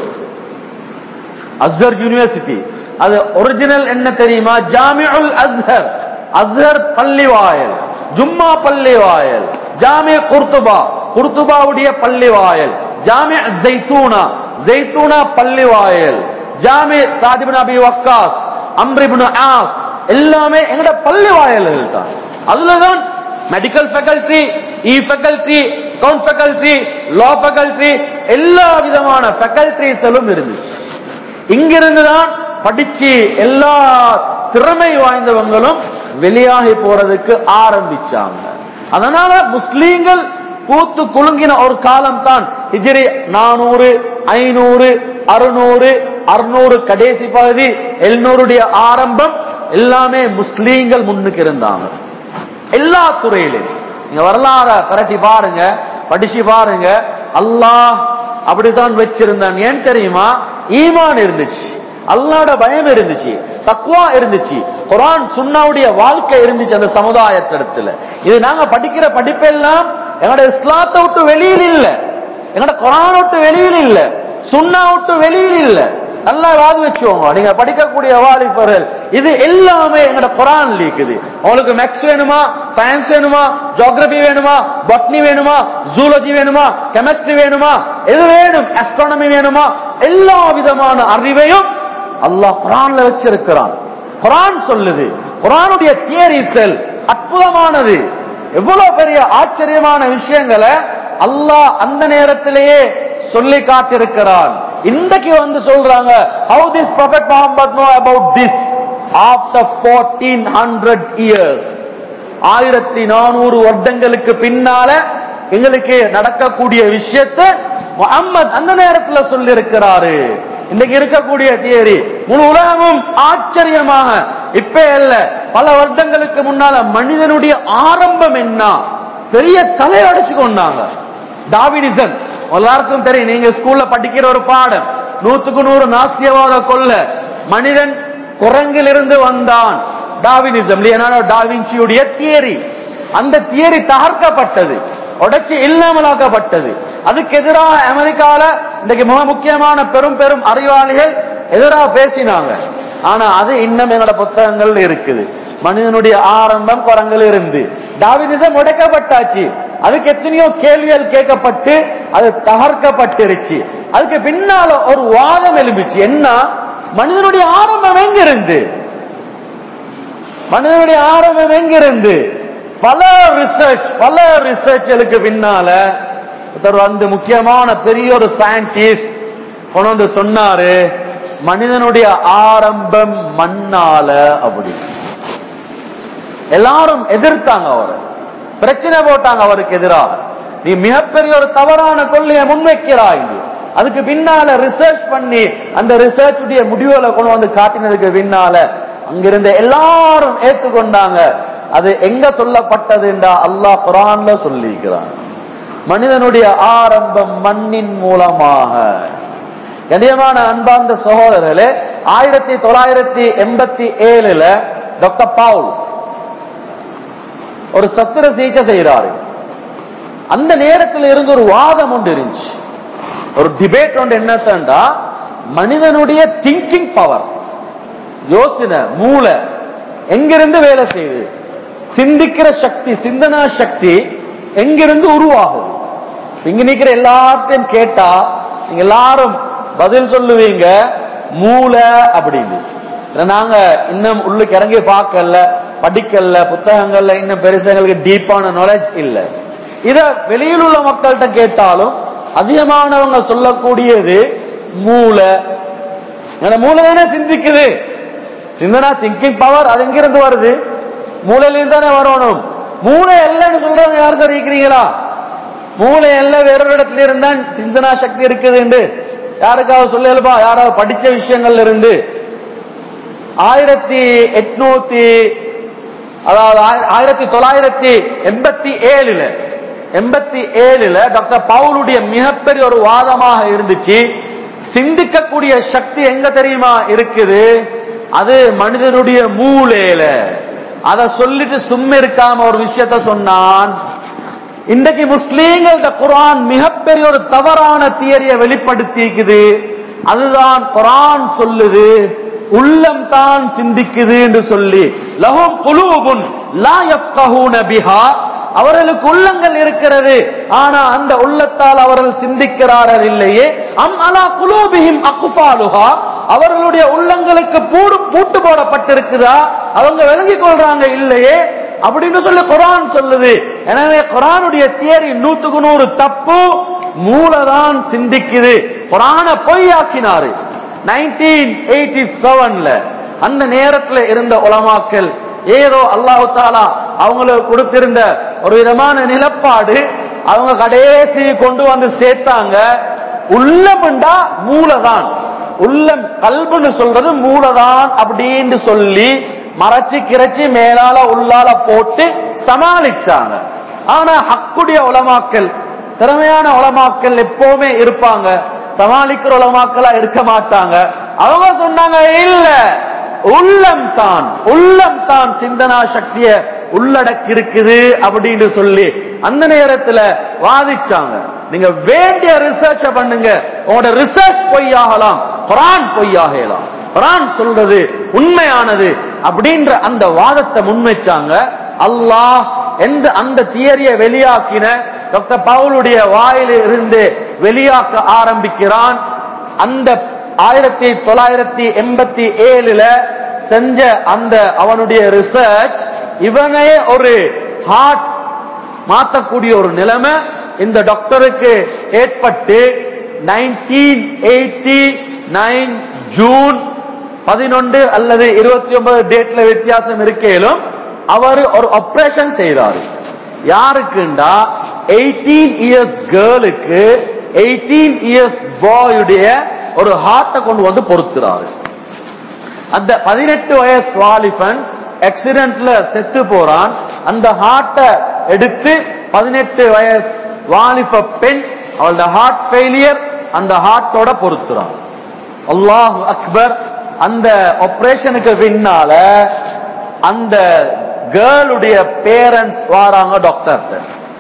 அஸ்ஹர் யூனிவர்சிட்டி அது ஒரிஜினல் என்ன தெரியுமா ஜாமிஉல் அஸ்ஹர் அஸ்ஹர் பள்ளி வாயல் ஜும்மா பள்ளி வாயல் ஜாமிய குர்துபா குர்துபாவுடைய பள்ளி வாயல் ஜாமிய ஜெய்தூனா ஜெய்தூனா பள்ளி வாயல் ஜாமி சாதிபின் அபி வக்காஸ் அம்ரிபின் ஆஸ் எல்லாமே எங்கட பள்ளி வாயல்கள் தான் அதுலதான் மெடிக்கல் ஃபேக்கல்டி இ ஃபேக்கல்டி கவுண்ட் ஃபேக்கல்டி லா ஃபேக்கல்டி எல்லா விதமான ஃபேக்கல்டிஸும் இருந்துச்சு இங்கிருந்து தான் படிச்சு எல்லா திறமை வாய்ந்தவங்களும் வெளியாகி போறதுக்கு ஆரம்பிச்சாங்க அதனால முஸ்லீம்கள் பூத்து குலுங்கின ஒரு காலம் தான் ஹிஜ்ரி நானூறு ஐநூறு அறுநூறு அறுநூறு கடைசி பகுதி எழுநூறுடைய ஆரம்பம் எல்லாமே முஸ்லீம்கள் முன்னுக்கு இருந்தாங்க எல்லா துறையிலும் நீங்க வரலாற பரட்டி பாருங்க படிச்சு பாருங்க அல்லாஹ் அப்படித்தான் வச்சிருந்தான் ஏன் தெரியுமா ஈமான் இருந்துச்சு அல்லாட பயம் இருந்துச்சு தக்குவா இருந்துச்சு குரான் சுன்னாவுடைய வாழ்க்கை இருந்துச்சு அந்த சமுதாயத்திடத்துல இது நாங்க படிக்கிற படிப்பெல்லாம் எங்களோட இஸ்லாத்தை விட்டு வெளியில் இல்ல எங்களோட குரான் விட்டு வெளியில் இல்ல சுன்னா விட்டு வெளியில் இல்ல நல்லா வாது வச்சுக்கோங்க நீங்க படிக்கக்கூடிய வாலிபர்கள் இது எல்லாமே எங்கட குரான் இருக்குது உங்களுக்கு மேக்ஸ் வேணுமா சயின்ஸ் வேணுமா ஜியோகிரபி வேணுமா பொட்னி வேணுமா ஜூலஜி வேணுமா கெமிஸ்ட்ரி வேணுமா எது வேணும் அஸ்ட்ரானமி வேணுமா எல்லா விதமான அறிவையும் அல்லாஹ் குரான்ல வச்சிருக்கிறான் குரான் சொல்லுது குரானுடைய தியரி செல் அற்புதமானது எவ்வளவு பெரிய ஆச்சரியமான விஷயங்களை அல்லாஹ் அந்த நேரத்திலேயே சொல்லி காட்டிருக்கிறான் இன்றைக்கு வந்து சொல்றாங்க how this prophet muhammad know about this after 1400 years ஆயிரத்தி நானூறு வருடங்களுக்கு பின்னால எங்களுக்கு நடக்கக்கூடிய விஷயத்தை முகம்மது அந்த நேரத்துல சொல்லி இருக்கிறாரு இன்னைக்கு இருக்கக்கூடிய தியரி முழு உலகமும் ஆச்சரியமாக இப்ப இல்ல பல வருடங்களுக்கு முன்னால மனிதனுடைய ஆரம்பம் என்ன பெரிய தலையடைச்சு கொண்டாங்க டாவினிசம் எல்லாருக்கும் தெரியும் நீங்க ஸ்கூல்ல படிக்கிற ஒரு பாடம் நூத்துக்கு நூறு நாஸ்தியவாத கொல்ல மனிதன் குரங்கிலிருந்து வந்தான் டாவினிசம் லியனார்டோ டாவின்சியுடைய தியரி அந்த தியரி தகர்க்கப்பட்டது உடைச்சு இல்லாமலாக்கப்பட்டது அதுக்கு எதிராக அமெரிக்கால இன்னைக்கு மிக முக்கியமான பெரும் பெரும் அறிவாளிகள் எதிராக பேசினாங்க ஆனா அது இன்னும் எங்களோட புத்தகங்கள் இருக்குது மனிதனுடைய ஆரம்பம் குரங்கள் இருந்து டாவினிசம் உடைக்கப்பட்டாச்சு அதுக்கு எத்தனையோ கேள்விகள் கேட்கப்பட்டு அது தகர்க்கப்பட்டிருச்சு அதுக்கு பின்னால ஒரு வாதம் எழும்பிச்சு என்ன மனிதனுடைய ஆரம்பம் எங்கிருந்து மனிதனுடைய ஆரம்பம் எங்கிருந்து பல ரிசர்ச் பல ரிசர்ச்களுக்கு பின்னால ஒருத்தர் வந்து முக்கியமான பெரிய ஒரு சயின்டிஸ்ட் கொண்டு வந்து சொன்னாரு மனிதனுடைய ஆரம்பம் மண்ணால அப்படி எல்லாரும் எதிர்த்தாங்க அவரை பிரச்சனை போட்டாங்க அவருக்கு எதிராக நீ மிகப்பெரிய ஒரு தவறான கொள்ளையை முன்வைக்கிறாய் அதுக்கு பின்னால ரிசர்ச் பண்ணி அந்த ரிசர்ச் உடைய முடிவுகளை கொண்டு வந்து காட்டினதுக்கு பின்னால அங்கிருந்த எல்லாரும் ஏற்றுக்கொண்டாங்க அது எங்க சொல்லப்பட்டது என்றா அல்லாஹ் குரான்ல சொல்லிக்கிறான் மனிதனுடைய ஆரம்பம் மண்ணின் மூலமாக கண்ணியமான அன்பார்ந்த சகோதரர்களே ஆயிரத்தி தொள்ளாயிரத்தி எண்பத்தி ஏழுல டாக்டர் பவுல் ஒரு சத்திர சிகிச்சை செய்யறாரு அந்த நேரத்தில் இருந்து ஒரு வாதம் ஒன்று இருந்துச்சு ஒரு டிபேட் ஒன்று என்னத்தண்டா மனிதனுடைய திங்கிங் பவர் யோசனை மூளை எங்கிருந்து வேலை செய்யுது சிந்திக்கிற சக்தி சிந்தனா சக்தி எங்கிருந்து உருவாகுது இங்க நிக்கிற எல்லாத்தையும் கேட்டா நீங்க எல்லாரும் பதில் சொல்லுவீங்க மூளை அப்படின்னு இதை நாங்க இன்னும் உள்ளுக்கு இறங்கி பார்க்கல படிக்கல புத்தகங்கள்ல இன்னும் பெருசா எங்களுக்கு டீப்பான நாலேஜ் இல்ல இத வெளியில் உள்ள மக்கள்கிட்ட கேட்டாலும் அதிகமானவங்க சொல்லக்கூடியது மூளை அந்த மூளை தானே சிந்திக்குது சிந்தனா திங்கிங் பவர் அது எங்கிருந்து வருது மூளையிலிருந்து தானே வரணும் மூளை இல்லைன்னு சொல்றவங்க யார் சார் இருக்கிறீங்களா மூளை எல்லாம் வேறொரு இடத்துல இருந்தா சிந்தனா சக்தி இருக்குது யாருக்காவது சொல்லலுப்பா யாராவது படிச்ச விஷயங்கள்ல இருந்து ஆயிரத்தி எட்நூத்தி அதாவது ஆய- ஆயிரத்தி தொள்ளாயிரத்தி எண்பத்தி ஏழுல எண்பத்தி ஏழுல டாக்டர் பவுலுடைய மிகப்பெரிய ஒரு வாதமாக இருந்துச்சு சிந்திக்கக்கூடிய சக்தி எங்க தெரியுமா இருக்குது அது மனிதனுடைய மூளையில அத சொல்லிட்டு சும்மா இருக்காம ஒரு விஷயத்த சொன்னான் இன்றைக்கு முஸ்லீம்கள்ட்ட குர்ஆன் மிகப்பெரிய ஒரு தவறான தியரியை வெளிப்படுத்திக்குது அதுதான் குர்ஆன் சொல்லுது உள்ளம் தான் சிந்திக்குது என்று சொல்லி லஹும் குலூபுன் லா யஃப்கஹூன பிஹா அவர்களுக்கு உள்ளங்கள் இருக்கிறது ஆனா அந்த உள்ளத்தால் அவர்கள் சிந்திக்கிறார்கள் இல்லையே அம் அலா குலூபிஹிம் அக்ஃபாலுஹா அவர்களுடைய உள்ளங்களுக்கு பூடு பூட்டு போடப்பட்டிருக்குதா அவங்க விளங்கிக் கொள்றாங்க இல்லையே அப்படின்னு சொல்லி குரான் சொல்லுது எனவே குரானுடைய தியரி நூத்துக்கு நூறு தப்பு மூலதான் சிந்திக்குது குரான பொய்யாக்கினாரு நைன்டீன் எயிட்டி செவன்ல அந்த நேரத்துல இருந்த உலமாக்கள் ஏதோ அல்லாஹு தாலா அவங்களுக்கு கொடுத்திருந்த ஒரு விதமான நிலப்பாடு அவங்க கடைசி கொண்டு வந்து சேர்த்தாங்க உள்ளம்ண்டா மூலதான் உள்ளம் கல்புன்னு சொல்றது மூலதான் அப்படின்னு சொல்லி மறைச்சு கிரைச்சு மேலால உள்ளால போட்டு சமாளிச்சாங்க ஆனா ஹக்குடைய உலமாக்கல் திறமையான உலமாக்கல் எப்பவுமே இருப்பாங்க சமாளிக்கிற உலமாக்களா இருக்க மாட்டாங்க அவங்க சொன்னாங்க இல்ல உள்ளம் தான் உள்ளம் தான் சிந்தனா சக்திய உள்ளடக்கி இருக்குது அப்படின்னு சொல்லி அந்த நேரத்துல வாதிச்சாங்க நீங்க வேண்டிய ரிசர்ச் பண்ணுங்க உங்களோட ரிசர்ச் பொய்யாகலாம் குரான் பொய்யாகலாம் குரான் சொல்றது உண்மையானது அப்படின்ற அந்த வாதத்தை முன்வைச்சாங்க அல்லாஹ் எந்த அந்த தியரியை வெளியாக்கின டாக்டர் பவுலுடைய வாயில இருந்து வெளியாக்க ஆரம்பிக்கிறான் அந்த ஆயிரத்தி தொள்ளாயிரத்தி எண்பத்தி ஏழுல செஞ்ச அந்த அவனுடைய ரிசர்ச் இவனே ஒரு ஹார்ட் மாத்தக்கூடிய ஒரு நிலைமை இந்த டாக்டருக்கு ஏற்பட்டு நைன்டீன் எயிட்டி நைன் ஜூன் பதினொன்று அல்லது இருபத்தி ஒன்பது டேட்ல வித்தியாசம் இருக்கேலும் அவர் ஒரு ஆபரேஷன் செய்றாரு யாருக்குண்டா எயிட்டீன் இயர்ஸ் கேர்ளுக்கு எயிட்டீன் இயர்ஸ் பாயுடைய ஒரு ஹார்ட்டை கொண்டு வந்து பொருத்துறாரு அந்த பதினெட்டு வயசு வாலிபன் ஆக்சிடென்ட்ல செத்து போறான் அந்த ஹார்ட்டை எடுத்து பதினெட்டு வயசு வாலிப பெண் அவளோட ஹார்ட் ஃபெயிலியர் அந்த ஹார்ட்டோட பொருத்துறான் அல்லாஹ் அக்பர் அந்த ஆபரேஷனுக்கு பின்னால அந்த கேர்ளுடைய பேரண்ட்ஸ் வாராங்க டாக்டர்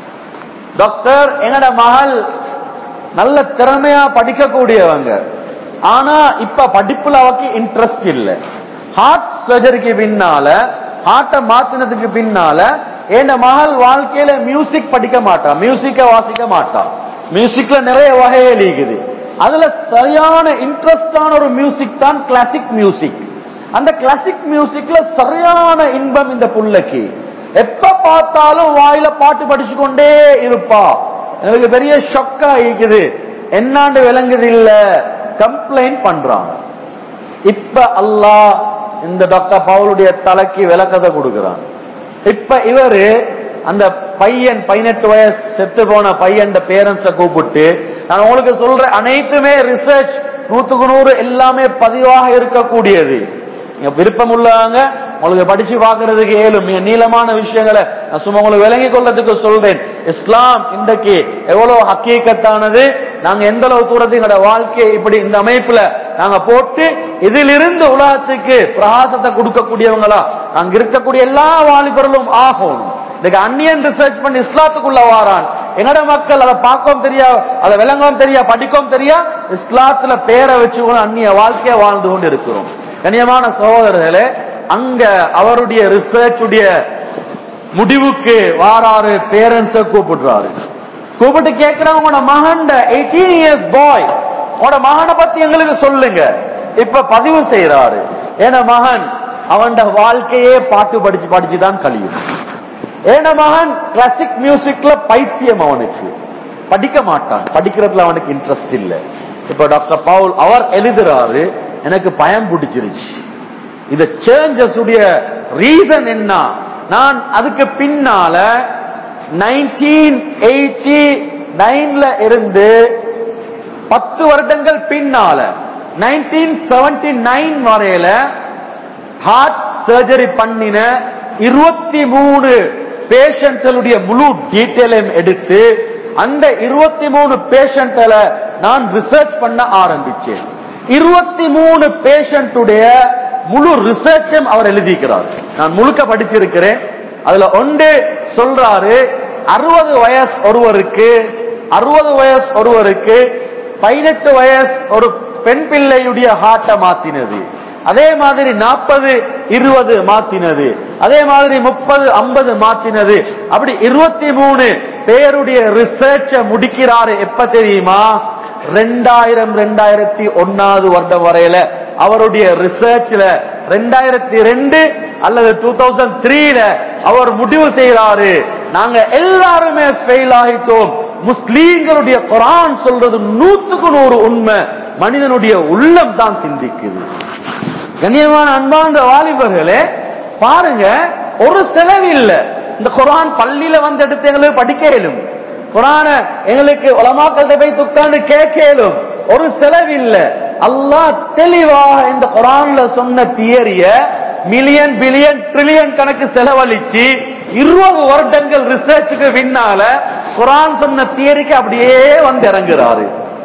டாக்டர் எங்கட மகள் நல்ல திறமையா படிக்கக்கூடியவங்க ஆனா இப்ப படிப்புல அவக்கு இன்ட்ரெஸ்ட் இல்ல ஹார்ட் சர்ஜரிக்கு பின்னால ஹார்ட்டை மாத்தினதுக்கு பின்னால என் மகள் வாழ்க்கையில மியூசிக் படிக்க மாட்டா மியூசிக்க வாசிக்க மாட்டா மியூசிக்ல நிறைய வகைகள் இருக்குது அதுல சரியான இன்ட்ரெஸ்டான ஒரு மியூசிக் தான் கிளாசிக் மியூசிக் அந்த கிளாசிக் மியூசிக்ல சரியான இன்பம் இந்த புள்ளைக்கு எப்ப பார்த்தாலும் வாயில பாட்டு படிச்சு கொண்டே இருப்பா எனக்கு பெரிய ஷொக்கா இருக்குது என்னாண்டு விளங்குது இல்ல கம்ப்ளைண்ட் பண்றாங்க இப்ப அல்லாஹ் இந்த டாக்டர் பவுலுடைய தலைக்கு விளக்கத்தை கொடுக்கிறான் இப்ப இவரு அந்த பையன் பதினெட்டு வயசு செத்து போன பையன் பேரண்ட்ஸ கூப்பிட்டு நான் உங்களுக்கு சொல்றேன் அனைத்துமே ரிசர்ச் நூத்துக்கு நூறு எல்லாமே பதிவாக இருக்கக்கூடியது நீங்க விருப்பம் உள்ளவங்க உங்களுக்கு படிச்சு பார்க்கறதுக்கு ஏழும் மிக நீளமான விஷயங்களை நான் சும்மா உங்களுக்கு விளங்கி கொள்றதுக்கு சொல்றேன் இஸ்லாம் இன்றைக்கு எவ்வளவு ஹக்கீக்கத்தானது நாங்க எந்த அளவு தூரத்துக்கு எங்களோட வாழ்க்கையை இப்படி இந்த அமைப்புல நாங்க போட்டு இதிலிருந்து உலகத்துக்கு பிரகாசத்தை கொடுக்கக்கூடியவங்களா நாங்க இருக்கக்கூடிய எல்லா வாலிபர்களும் ஆகணும் இன்னைக்கு அந்நியன் ரிசர்ச் பண்ணி இஸ்லாத்துக்குள்ள வாரான் எங்கட மக்கள் அதை பார்க்கவும் தெரியா அதை விளங்கவும் தெரியா படிக்கவும் தெரியா இஸ்லாத்துல பேரை வச்சு கூட அந்நிய வாழ்க்கையை வாழ்ந்து கொண்டு இருக்கிறோம் கண்ணியமான சகோதரர்களே அங்க அவருடைய ரிசர்ச் உடைய முடிவுக்கு வாராரு பேரண்ட்ஸ கூப்பிடுறாரு கூப்பிட்டு கேட்கிறாங்க உங்களோட மகன் எயிட்டீன் இயர்ஸ் பாய் உங்களோட மகனை பத்தி எங்களுக்கு சொல்லுங்க இப்ப பதிவு செய்யறாரு ஏன்னா மகன் அவன் வாழ்க்கையே பாட்டு படிச்சு படிச்சு தான் கழியும் ஏன்னா மகன் கிளாசிக் மியூசிக்ல பைத்தியம் அவனுக்கு படிக்க மாட்டான் படிக்கிறதுல அவனுக்கு இன்ட்ரெஸ்ட் இல்ல இப்ப டாக்டர் பவுல் அவர் எழுதுறாரு எனக்கு பயம் பிடிச்சிருச்சு இந்த சேஞ்சஸ் உடைய ரீசன் என்ன நான் அதுக்கு பின்னால நைன்டீன் எயிட்டி நைன்ல இருந்து பத்து வருடங்கள் பின்னால நைன்டீன் செவன்டி நைன் வரையில ஹார்ட் சர்ஜரி பண்ணின இருபத்தி மூணு பேஷண்ட்களுடைய முழு டீட்டெயிலையும் எடுத்து அந்த இருபத்தி மூணு பேஷண்ட்களை நான் ரிசர்ச் பண்ண ஆரம்பிச்சேன் இருபத்தி மூணு பேஷண்ட்டுடைய முழு ரிசர்ச்சும் அவர் எழுதிக்கிறார் நான் முழுக்க படிச்சிருக்கிறேன் அதுல ஒன்று சொல்றாரு அறுபது வயசு ஒருவருக்கு அறுபது வயசு ஒருவருக்கு பதினெட்டு வயசு ஒரு பெண் பிள்ளையுடைய ஹார்ட்டை மாத்தினது அதே மாதிரி நாற்பது இருபது மாத்தினது அதே மாதிரி முப்பது ஐம்பது மாத்தினது அப்படி இருபத்தி மூணு பேருடைய ரிசர்ச்ச முடிக்கிறாரு எப்ப தெரியுமா ரெண்டாயிரம் ரெண்டாயிரத்தி ஒன்னாவது வருடம் வரையில அவருடைய ரிசர்ச்ல ரெண்டாயிரத்தி ரெண்டு அல்லது டூ தௌசண்ட் த்ரீல அவர் முடிவு செய்யறாரு நாங்க எல்லாருமே ஃபெயில் ஆகிட்டோம் முஸ்லீம்களுடைய குரான் சொல்றது நூத்துக்கு நூறு உண்மை மனிதனுடைய உள்ளம் தான் சிந்திக்குது கண்ணியமான அன்பான வாலிபர்களே பாருங்க ஒரு செலவு இல்ல இந்த குரான் பள்ளியில வந்து எடுத்து எங்களுக்கு படிக்க இயலும் குரான எங்களுக்கு உலமாக்கள்கிட்ட போய் உட்கார்ந்து கேட்க இயலும் ஒரு செலவு இல்ல அல்லாஹ் தெளிவாக இந்த குரான்ல சொன்ன தியரிய மில்லியன் பில்லியன் ட்ரில்லியன் கணக்கு செலவழிச்சு இருபது வருடங்கள் ரிசர்ச்சுக்கு பின்னால குரான் சொன்ன தியரிக்கு அப்படியே வந்து இறங்குறாரு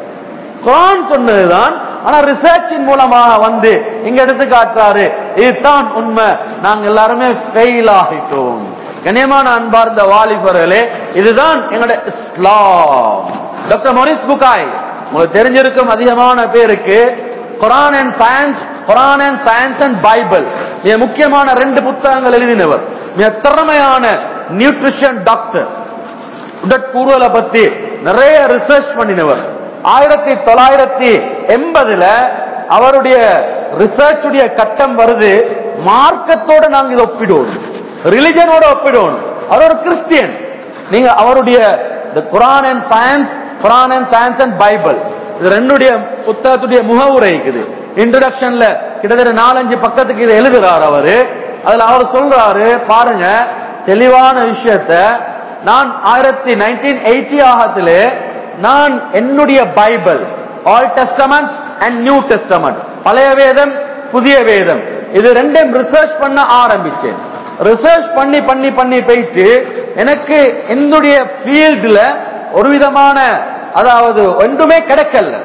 குரான் சொன்னதுதான் ஆனா ரிசர்ச்சின் மூலமாக வந்து இங்க எடுத்து காட்டுறாரு இதுதான் உண்மை நாங்க எல்லாருமே ஃபெயில் ஆகிட்டோம் கண்ணியமான அன்பார்ந்த வாலிபர்களே இதுதான் எங்களோட இஸ்லாம் டாக்டர் மொரிஸ் புகாய் உங்களுக்கு தெரிஞ்சிருக்கும் அதிகமான பேருக்கு Quran and science Quran and science and Bible மிக முக்கியமான ரெண்டு புத்தகங்கள் எழுதினவர் மிக திறமையான நியூட்ரிஷன் டாக்டர் உடற்கூறுகளை பத்தி நிறைய ரிசர்ச் பண்ணினவர் ஆயிரத்தி தொள்ளாயிரத்தி எண்பதுல அவருடைய ரிசர்ச் உடைய கட்டம் வருது மார்க்கத்தோட நாங்க இதை ஒப்பிடுவோம் ரிலிஜனோட ஒப்பிடுவோம் அவர் ஒரு கிறிஸ்டியன் நீங்க அவருடைய Quran and science Quran and science and Bible இது ரெண்டுடைய புத்தகத்துடைய முகவுரை இருக்குது இன்ட்ரடக்ஷன்ல கிட்டத்தட்ட நாலஞ்சு பக்கத்துக்கு இதை எழுதுறாரு அவரு அதுல அவர் சொல்றாரு பாருங்க தெளிவான விஷயத்த நான் ஆயிரத்தி நைன்டீன் எயிட்டி ஆகத்திலே நான் என்னுடைய Bible old testament and new testament பழைய வேதம் புதிய வேதம் இது ரெண்டையும் ரிசர்ச் பண்ண ஆரம்பிச்சேன் ரிசர்ச் பண்ணி பண்ணி பண்ணி போயிட்டு எனக்கு என்னுடைய ஃபீல்டுல ஒரு விதமான அதாவது ஒன்றுமே கிடைக்கல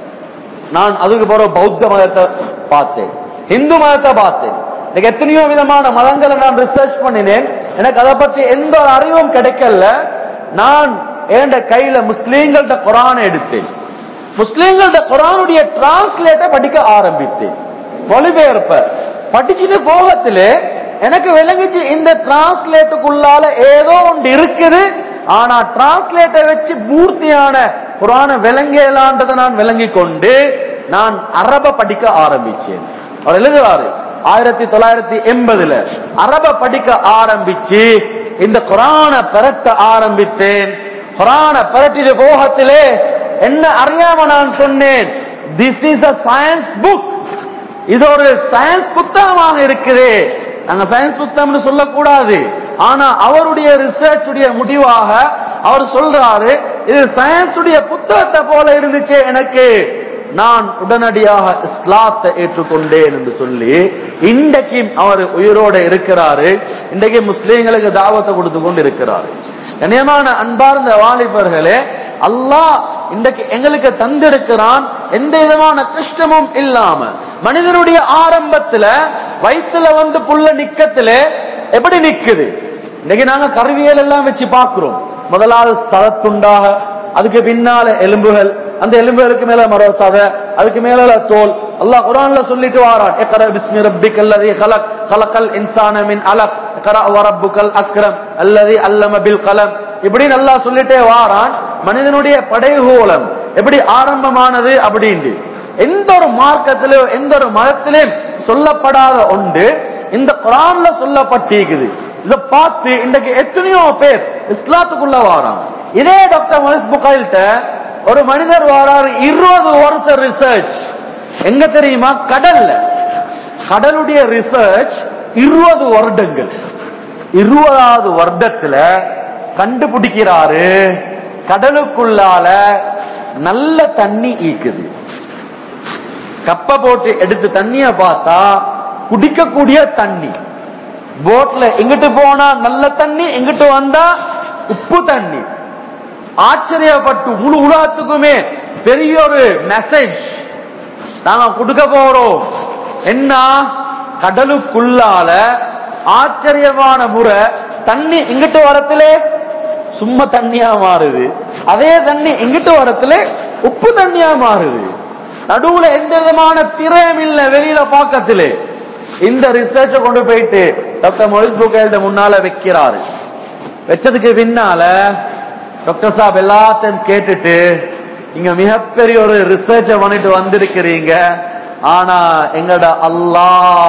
நான் அதுக்கு போற பௌத்த மதத்தை பார்த்தேன் இந்து மதத்தை பார்த்தேன் எனக்கு எத்தனையோ விதமான மதங்களை நான் ரிசர்ச் பண்ணினேன் எனக்கு அதை பத்தி எந்த ஒரு அறிவும் கிடைக்கல நான் என் கையில முஸ்லீம்கள்ட்ட குரானை எடுத்தேன் முஸ்லீம்கள்ட்ட குரானுடைய டிரான்ஸ்லேட்டை படிக்க ஆரம்பித்தேன் மொழிபெயர்ப்ப படிச்சுட்டு போகத்திலே எனக்கு விளங்குச்சு இந்த டிரான்ஸ்லேட்டுக்குள்ளால ஏதோ ஒன்று இருக்குது ஆனா டிரான்ஸ்லேட்டை வச்சு பூர்த்தியான குரான விளங்கலான்றதை நான் விளங்கி கொண்டு நான் அரப படிக்க ஆரம்பிச்சேன் அவர் எழுதுவாரு ஆயிரத்தி தொள்ளாயிரத்தி எண்பதுல அரப படிக்க ஆரம்பிச்சு இந்த குரான பெரட்ட ஆரம்பித்தேன் குரான பெரட்டிய போகத்திலே என்ன அறியாம நான் சொன்னேன் this is a science book இது ஒரு சயின்ஸ் புத்தகமாக இருக்குது நாங்க சயின்ஸ் புத்தகம்னு சொல்லக்கூடாது ஆனா அவருடைய ரிசர்ச் உடைய முடிவாக அவர் சொல்றாரு இது சயின்ஸ் உடைய புத்தகத்தை போல இருந்துச்சு எனக்கு நான் உடனடியாக இஸ்லாத்தை ஏற்றுக்கொண்டேன் என்று சொல்லி இன்றைக்கும் அவர் உயிரோட இருக்கிறாரு இன்றைக்கு முஸ்லீம்களுக்கு தாவத்தை கொடுத்து கொண்டு இருக்கிறாரு கண்ணியமான அன்பார்ந்த வாலிபர்களே அல்லாஹ் இன்றைக்கு எங்களுக்கு தந்திருக்கிறான் எந்த விதமான கஷ்டமும் இல்லாம மனிதனுடைய ஆரம்பத்துல வயித்துல வந்து புள்ள நிக்கத்துல எப்படி நிக்குது இன்னைக்கு நாங்க கருவியல் எல்லாம் வச்சு பார்க்கிறோம் முதலாவது சதத்துண்டாக அதுக்கு பின்னால எலும்புகள் அந்த எலும்புகளுக்கு மேல மரோ சதை அதுக்கு மேல தோல் அல்லாஹ் குர்ஆன்ல சொல்லிட்டு வாரான் இக்ரா பிஸ்மி ரப்பிக்கல் லதி خلق خلق الانسان من علق اقرا وربك الاكرم الذي علم بالقلم இப்படி அல்லாஹ் சொல்லிட்டே வாரான் மனிதனுடைய படைகோலம் எப்படி ஆரம்பமானது அப்படின்னு எந்த ஒரு மார்க்கத்திலோ எந்த ஒரு மதத்திலும் சொல்லப்படாத ஒன்று இந்த குரான்ல சொல்லப்பட்டிருக்குது இதை பார்த்து இன்றைக்கு எத்தனையோ பேர் இஸ்லாத்துக்குள்ள வாராங்க இதே டாக்டர் மொலிஸ் புகைல்ட்ட ஒரு மனிதர் வாராரு இருபது வருஷம் ரிசர்ச் எங்க தெரியுமா கடல்ல கடலுடைய ரிசர்ச் இருபது வருடங்கள் இருபதாவது வருடத்துல கண்டுபிடிக்கிறாரு கடலுக்குள்ளால நல்ல தண்ணி ஈக்குது கப்ப போட்டு எடுத்து தண்ணிய பார்த்தா குடிக்கக்கூடிய தண்ணி போட்ல எங்கிட்டு போனா நல்ல தண்ணி எங்கிட்டு வந்தா உப்பு தண்ணி ஆச்சரியப்பட்டு முழு உலகத்துக்குமே பெரிய ஒரு மெசேஜ் நாங்க கொடுக்க போறோம் என்ன கடலுக்குள்ளால ஆச்சரியமான முறை தண்ணி இங்கிட்டு வரத்திலே சும்மா தண்ணியா மாறுது அதே தண்ணி இங்கிட்டு வரத்திலே உப்பு தண்ணியா மாறுது நடுவுல எந்த விதமான திரையும் இல்ல வெளியில பாக்கத்திலே இந்த ரிசர்ச்ச கொண்டு போயிட்டு டாக்டர் மொரிஸ் புகையில முன்னால வைக்கிறாரு வச்சதுக்கு பின்னால டாக்டர் சாப் எல்லாத்தையும் கேட்டுட்டு இங்க மிகப்பெரிய ஒரு ரிசர்ச்ச பண்ணிட்டு வந்திருக்கிறீங்க ஆனா எங்கட அல்லாஹ்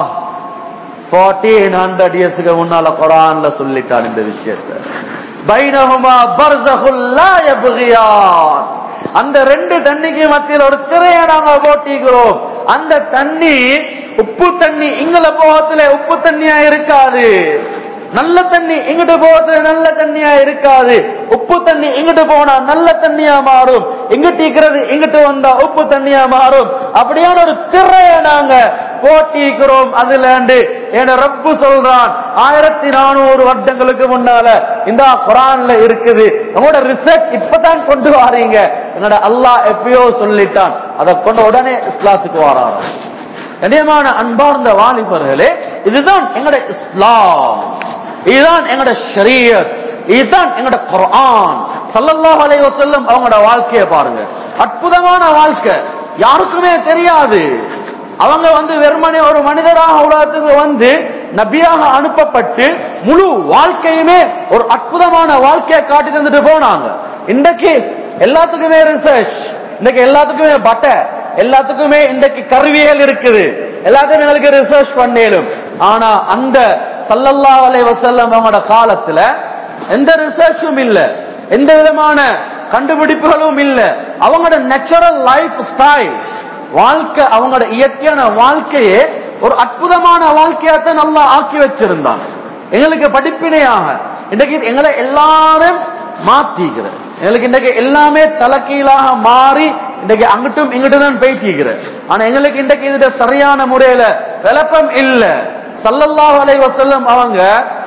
ஃபோர்டீன் ஹண்ட்ரட் இயர்ஸ்க்கு முன்னால குரான்ல சொல்லிட்டான் இந்த விஷயத்த பைனஹுமா பர்சகுல் லா யப்கியான் அந்த ரெண்டு தண்ணிக்கு மத்தியில் ஒரு திரையை நாங்க போட்டிக்கிறோம் அந்த தண்ணி உப்பு தண்ணி இங்கல போகத்துல உப்பு தண்ணியா இருக்காது நல்ல தண்ணி இங்கிட்டு போகத்துல நல்ல தண்ணியா இருக்காது உப்பு தண்ணி இங்கிட்டு போனா நல்ல தண்ணியா மாறும் இங்கிட்டு இருக்கிறது இங்கிட்டு வந்தா உப்பு தண்ணியா மாறும் அப்படியான ஒரு திரைய நாங்க போட்டிக்கிறோம் அதுல என ரப்பு சொல்றான் ஆயிரத்தி நானூறு வருடங்களுக்கு முன்னால இந்த குரான்ல இருக்குது உங்களோட ரிசர்ச் இப்பதான் கொண்டு வாரீங்க என்னோட அல்லாஹ் எப்பயோ சொல்லிட்டான் அதை கொண்டு உடனே இஸ்லாத்துக்கு வராங்க கண்ணியமான அன்பார்ந்த வாலிபர்களே இதுதான் எங்கட இஸ்லாம் இதுதான் எங்கட ஷரியத் இதுதான் எங்கட குர்ஆன் ஸல்லல்லாஹு அலைஹி வஸல்லம் அவங்களோட வாழ்க்கையை பாருங்க அற்புதமான வாழ்க்கை யாருக்குமே தெரியாது அவங்க வந்து வெறுமனே ஒரு மனிதராக உலகத்துக்கு வந்து நபியாக அனுப்பப்பட்டு முழு வாழ்க்கையுமே ஒரு அற்புதமான வாழ்க்கையை காட்டி தந்துட்டு போனாங்க இன்றைக்கு எல்லாத்துக்குமே ரிசர்ச் இன்னைக்கு எல்லாத்துக்குமே பட்டை எல்லாத்துக்குமே இன்றைக்கு கருவியல் இருக்குது எல்லாத்தையும் எங்களுக்கு ரிசர்ச் பண்ணேலும் ஆனா அந்த சல்லல்லா அலை வசல்லம் அவங்களோட காலத்துல எந்த ரிசர்ச்சும் இல்ல எந்த விதமான கண்டுபிடிப்புகளும் இல்ல அவங்களோட நேச்சுரல் லைஃப் ஸ்டைல் வாழ்க்கை அவங்களோட இயற்கையான வாழ்க்கையே ஒரு அற்புதமான வாழ்க்கையாத்தான் நல்லா ஆக்கி வச்சிருந்தான் எங்களுக்கு படிப்பினையாக இன்னைக்கு எங்களை எல்லாரும் மாத்திக்கிற எங்களுக்கு இன்றைக்கு எல்லாமே தலைக்கீழாக மாறி இன்றைக்கு அங்கிட்டும் இங்கிட்டும் தான் பேசிக்கிற ஆனா எங்களுக்கு இன்றைக்கு இதுல சரியான முறையில விளப்பம் இல்ல சல்லல்லாஹு அலைஹி வஸல்லம் அவங்க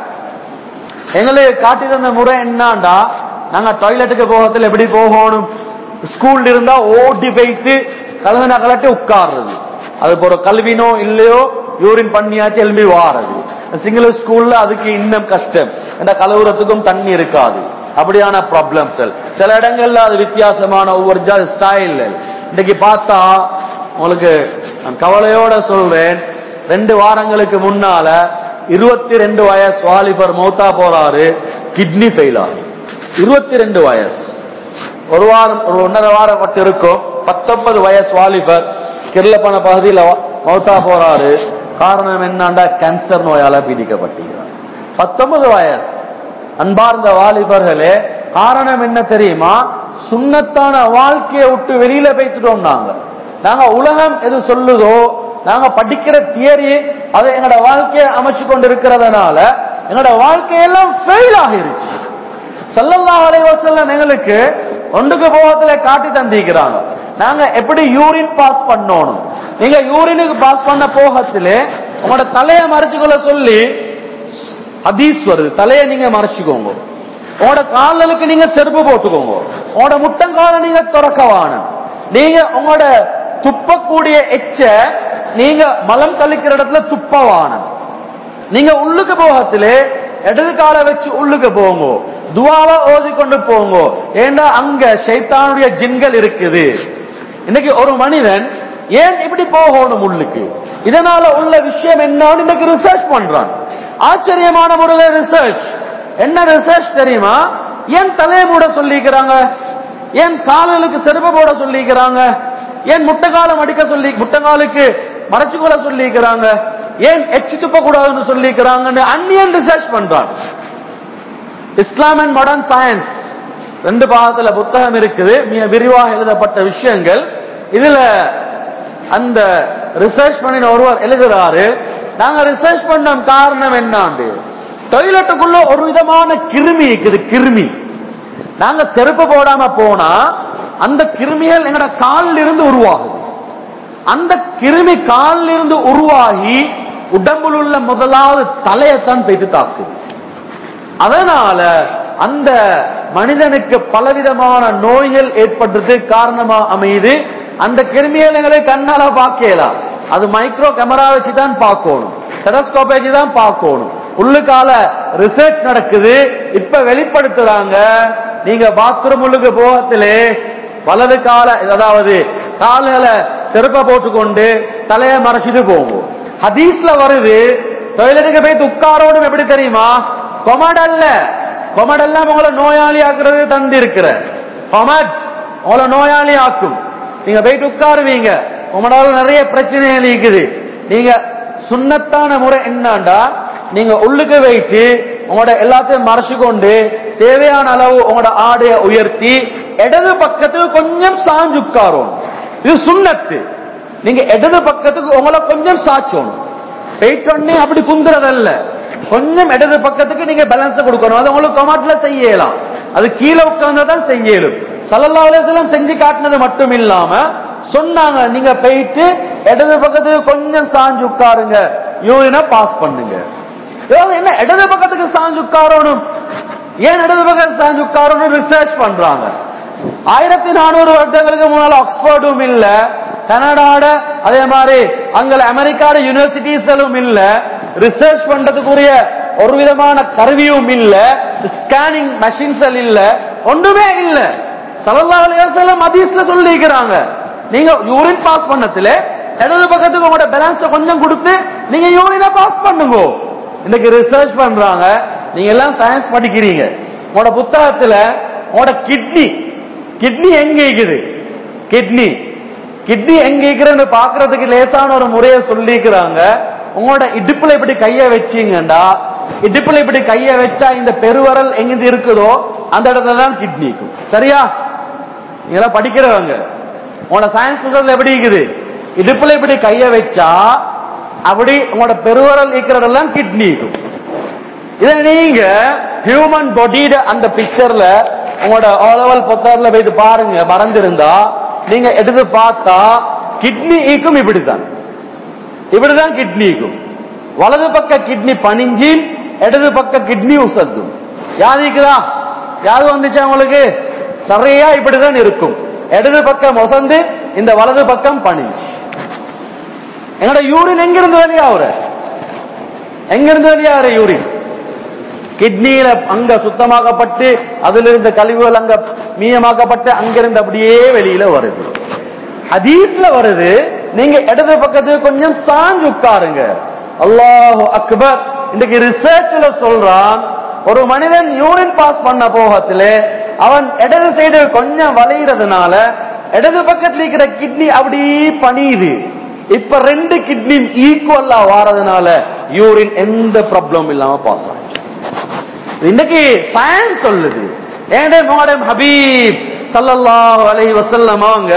எங்களுக்கு காட்டி தந்த முறை என்னண்டா நாங்க டாய்லெட்டுக்கு போகத்துல எப்படி போகணும் ஸ்கூல்ல இருந்தா ஓடி வைத்து கலந்து கலட்டி உட்கார்றது அது ஒரு கல்வினோ இல்லையோ யூரின் பண்ணியாச்சு எலும்பி வாரது சிங்கள ஸ்கூல்ல அதுக்கு இன்னும் கஷ்டம் ஏன்னா கலவுறதுக்கும் தண்ணி இருக்காது அப்படியான ப்ராப்ளம்ஸ் சில இடங்கள்ல அது வித்தியாசமான ஒவ்வொரு ஜாதி ஸ்டைல் இன்னைக்கு பார்த்தா உங்களுக்கு நான் கவலையோட சொல்றேன் ரெண்டு வாரங்களுக்கு முன்னால இருபத்தி ரெண்டு வயசு வாலிபர் மௌத்தா போறாரு கிட்னி ஃபெயில் ஆகும் இருபத்தி ரெண்டு வயசு ஒரு வாரம் ஒரு ஒன்றரை வாரம் மட்டும் இருக்கும் பத்தொன்பது வயசு வாலிபர் கிர்லப்பன பகுதியில் மௌத்தா போறாரு காரணம் என்னண்டா கேன்சர் நோயால பீடிக்கப்பட்டிருக்கிறார் பத்தொன்பது வயசு அன்பார்ந்த வாலிபர்களே காரணம் என்ன தெரியுமா சுண்ணத்தான வாழ்க்கையை விட்டு வெளியில போய்த்துட்டோம் நாங்க நாங்க உலகம் எது சொல்லுதோ நாங்க படிக்கிற தியரி அதை எங்களோட வாழ்க்கையை அமைச்சு கொண்டு இருக்கிறதுனால எங்களோட வாழ்க்கையெல்லாம் ஃபெயில் ஆகிருச்சு சல்லல்லாஹு அலைஹி வஸல்லம் எங்களுக்கு ஒன்றுக்கு போகத்துல காட்டி தந்திக்கிறாங்க நாங்க எப்படி யூரின் பாஸ் பண்ணணும் நீங்க யூரினுக்கு பாஸ் பண்ண போகத்திலே உங்களோட தலையை மறைச்சுக்கொள்ள சொல்லி ஹதீஸ் வருது தலையை நீங்க மறைச்சுக்கோங்க உங்களோட கால்களுக்கு நீங்க செருப்பு போட்டுக்கோங்க உங்களோட முட்டங்கால நீங்க திறக்கவான நீங்க உங்களோட துப்பக்கூடிய எச்ச நீங்க மலம் கழிக்கிற இடத்துல துப்பவான நீங்க உள்ளுக்கு போகத்திலே இடது காலை வச்சு உள்ளுக்கு போங்க துவாவா ஓதி கொண்டு போங்க ஏன்னா அங்க ஷைத்தானுடைய ஜின்கள் இருக்குது இன்னைக்கு ஒரு மனிதன் ஏன் இப்படி போகணும் உள்ளுக்கு இதனால உள்ள விஷயம் என்னன்னு இன்னைக்கு ரிசர்ச் பண்றான் ஆச்சரியமான முறையில் ரிசர்ச் என்ன ரிசர்ச் தெரியுமா ஏன் தலையை மூட சொல்லிக்கிறாங்க ஏன் கால்களுக்கு செருப்பு போட சொல்லிக்கிறாங்க ஏன் முட்டைக்காலம் அடிக்க சொல்லி முட்டைக்காலுக்கு மறைச்சுக்கொள்ள சொல்லிக்கிறாங்க ஏன் எச்சு துப்ப கூடாதுன்னு சொல்லிக்கிறாங்கன்னு அந்நியன் ரிசர்ச் பண்றான் இஸ்லாம் அண்ட் மாடர்ன் சயின்ஸ் ரெண்டு பாகத்துல புத்தகம் இருக்குது மிக விரிவாக எழுதப்பட்ட விஷயங்கள் இதுல அந்த ரிசர்ச் பண்ணின ஒருவர் எழுதுறாரு நாங்க ரிசர்ச் பண்ண காரணம் என்னாண்டு டொய்லெட்டுக்குள்ள ஒரு விதமான கிருமி இருக்குது கிருமி நாங்க செருப்பு போடாம போனா அந்த கிருமிகள் எங்கட காலில் இருந்து உருவாகுது அந்த கிருமி காலில் இருந்து உருவாகி உடம்புல உள்ள முதலாவது தலையத்தான் பெய்து தாக்குது அதனால அந்த மனிதனுக்கு பலவிதமான நோய்கள் ஏற்படுறது காரணமா அமையுது அந்த கிருமிகள் எங்களை கண்ணால பார்க்கலாம் அது மைக்ரோ கேமரா வச்சு தான் பார்க்கணும் டெலஸ்கோப் வச்சு தான் பார்க்கணும் உள்ளுக்கால ரிசர்ச் நடக்குது இப்ப வெளிப்படுத்துறாங்க நீங்க பாத்ரூம் உள்ளுக்கு போகத்திலே வலது கால அதாவது கால்களை செருப்ப போட்டுக்கொண்டு தலையை மறைச்சிட்டு போகும் ஹதீஸ்ல வருது டொய்லெட்டுக்கு போய் உட்காரோடும் எப்படி தெரியுமா கொமடல்ல கொமடெல்லாம் உங்களை நோயாளி ஆக்குறது தந்து இருக்கிற கொமட் உங்களை நோயாளி ஆக்கும் நீங்க போயிட்டு உட்காருவீங்க கொமடால நிறைய பிரச்சனைகள் இருக்குது நீங்க சுண்ணத்தான முறை என்னண்டா நீங்க உள்ளுக்கு வைத்து உங்களோட எல்லாத்தையும் மறைச்சு கொண்டு தேவையான அளவு உங்களோட ஆடைய உயர்த்தி இடது பக்கத்துக்கு கொஞ்சம் சாஞ்சு உட்காரும் இது சுண்ணத்து நீங்க இடது பக்கத்துக்கு உங்களை கொஞ்சம் சாச்சணும் போயிட்டோன்னே அப்படி குந்துறதல்ல கொஞ்சம் இடது பக்கத்துக்கு நீங்க பேலன்ஸ் கொடுக்கணும் அது உங்களுக்கு கொமாட்ல செய்யலாம் அது கீழே உட்கார்ந்தா தான் செய்யலும் சல்லல்லா அலைஹிஸ்ஸலாம் செஞ்சு காட்டினது மட்டும் இல்லாம சொன்னாங்க நீங்க போயிட்டு இடது பக்கத்துக்கு கொஞ்சம் சாஞ்சு உட்காருங்க யூரினை பாஸ் பண்ணுங்க அதாவது என்ன இடது பக்கத்துக்கு சாஞ்சு உட்காரணும் ஏன் இடது பக்கத்துக்கு சாஞ்சு உட்காரணும் ரிசர்ச் பண்றாங்க ஆயிரத்தி நானூறு வருடங்களுக்கு முன்னால ஆக்ஸ்போர்டும் இல்ல கனடாட அதே மாதிரி அங்க அமெரிக்காட யூனிவர்சிட்டிஸும் இல்ல ரிசர்ச் பண்றதுக்குரிய ஒரு விதமான கருவியும் இல்ல ஸ்கேனிங் மெஷின்ஸ் இல்ல ஒன்றுமே இல்ல சல்லல்லாஹு அலைஹி வஸல்லம் ஹதீஸ்ல சொல்லிக்கிறாங்க நீங்க யூரின் பாஸ் பண்ணதுல இடது பக்கத்துக்கு உங்களோட பேலன்ஸ் கொஞ்சம் கொடுத்து நீங்க யூரினை பாஸ் பண்ணுங்க இன்னைக்கு ரிசர்ச் பண்றாங்க நீங்க எல்லாம் சயின்ஸ் படிக்கிறீங்க உங்களோட புத்தகத்துல உங்களோட கிட்னி கிட்னி எங்க இருக்குது கிட்னி கிட்னி எங்க இருக்குன்னு பாக்குறதுக்கு லேசான ஒரு முறையை சொல்லிக்கிறாங்க உங்களோட இடுப்புல இப்படி கைய வச்சீங்கடா இடுப்புல இப்படி கைய வச்சா இந்த பெருவரல் எங்க இருக்குதோ அந்த இடத்துல தான் கிட்னி இருக்கும் சரியா நீங்க படிக்கிறவங்க உங்களோட சயின்ஸ் புத்தகத்துல எப்படி இருக்குது இடுப்புல இப்படி கைய வச்சா அப்படி உங்களோட பெருவரல் இருக்கிறதெல்லாம் கிட்னி இருக்கும் இதை நீங்க ஹியூமன் பாடியோட அந்த பிக்சர்ல உங்களோட ஓலவல் புத்தகத்துல போயிட்டு பாருங்க மறந்திருந்தா நீங்க எடுத்து பார்த்தா கிட்னி ஈக்கும் இப்படித்தான் இப்படிதான் கிட்னி ஈக்கும் வலது பக்க கிட்னி பணிஞ்சி இடது பக்க கிட்னி உசத்தும் யாதிக்குதா யாது வந்துச்சா உங்களுக்கு சரியா இப்படிதான் இருக்கும் இடது பக்கம் ஒசந்து இந்த வலது பக்கம் பணிஞ்சு எங்களோட யூரின் எங்கிருந்து வெளியாகுற எங்கிருந்து வெளியாகிற யூரின் கிட்னியில அங்க சுத்தமாக்கப்பட்டு அதில் இருந்த கழிவுகள் அங்க மீயமாக்கப்பட்டு அங்கிருந்து அப்படியே வெளியில வருது ஹதீஸ்ல வருது நீங்க இடது பக்கத்துக்கு கொஞ்சம் சாஞ்சு உட்காருங்க அல்லாஹு அக்பர் இன்னைக்கு ரிசர்ச்ல சொல்றான் ஒரு மனிதன் யூரின் பாஸ் பண்ண போகத்திலே அவன் இடது சைடு கொஞ்சம் வளைகிறதுனால இடது பக்கத்துல இருக்கிற கிட்னி அப்படி பணியுது இப்ப ரெண்டு கிட்னி ஈக்குவலா வாரதுனால யூரின் எந்த ப்ராப்ளம் இல்லாம பாஸ் ஆகும் இன்னைக்கு சயின்ஸ் சொல்லுது ஏண்டே மாடம் ஹபீப் சல்லல்லாஹு அலைஹி வஸல்லம் அவங்க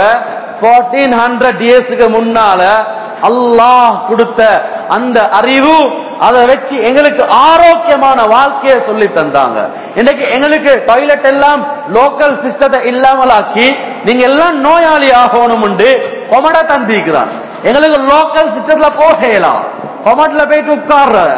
1400 இயர்ஸ்க்கு முன்னால அல்லாஹ் கொடுத்த அந்த அறிவு அதை வச்சு எங்களுக்கு ஆரோக்கியமான வாழ்க்கையை சொல்லி தந்தாங்க இன்னைக்கு எங்களுக்கு டாய்லெட் எல்லாம் லோக்கல் சிஸ்டத்தை இல்லாமலாக்கி நீங்க எல்லாம் நோயாளி ஆகணும் கொமட தந்திக்கிறான் எங்களுக்கு லோக்கல் சிஸ்டத்துல போகலாம் கொமட்ல போயிட்டு உட்கார்ற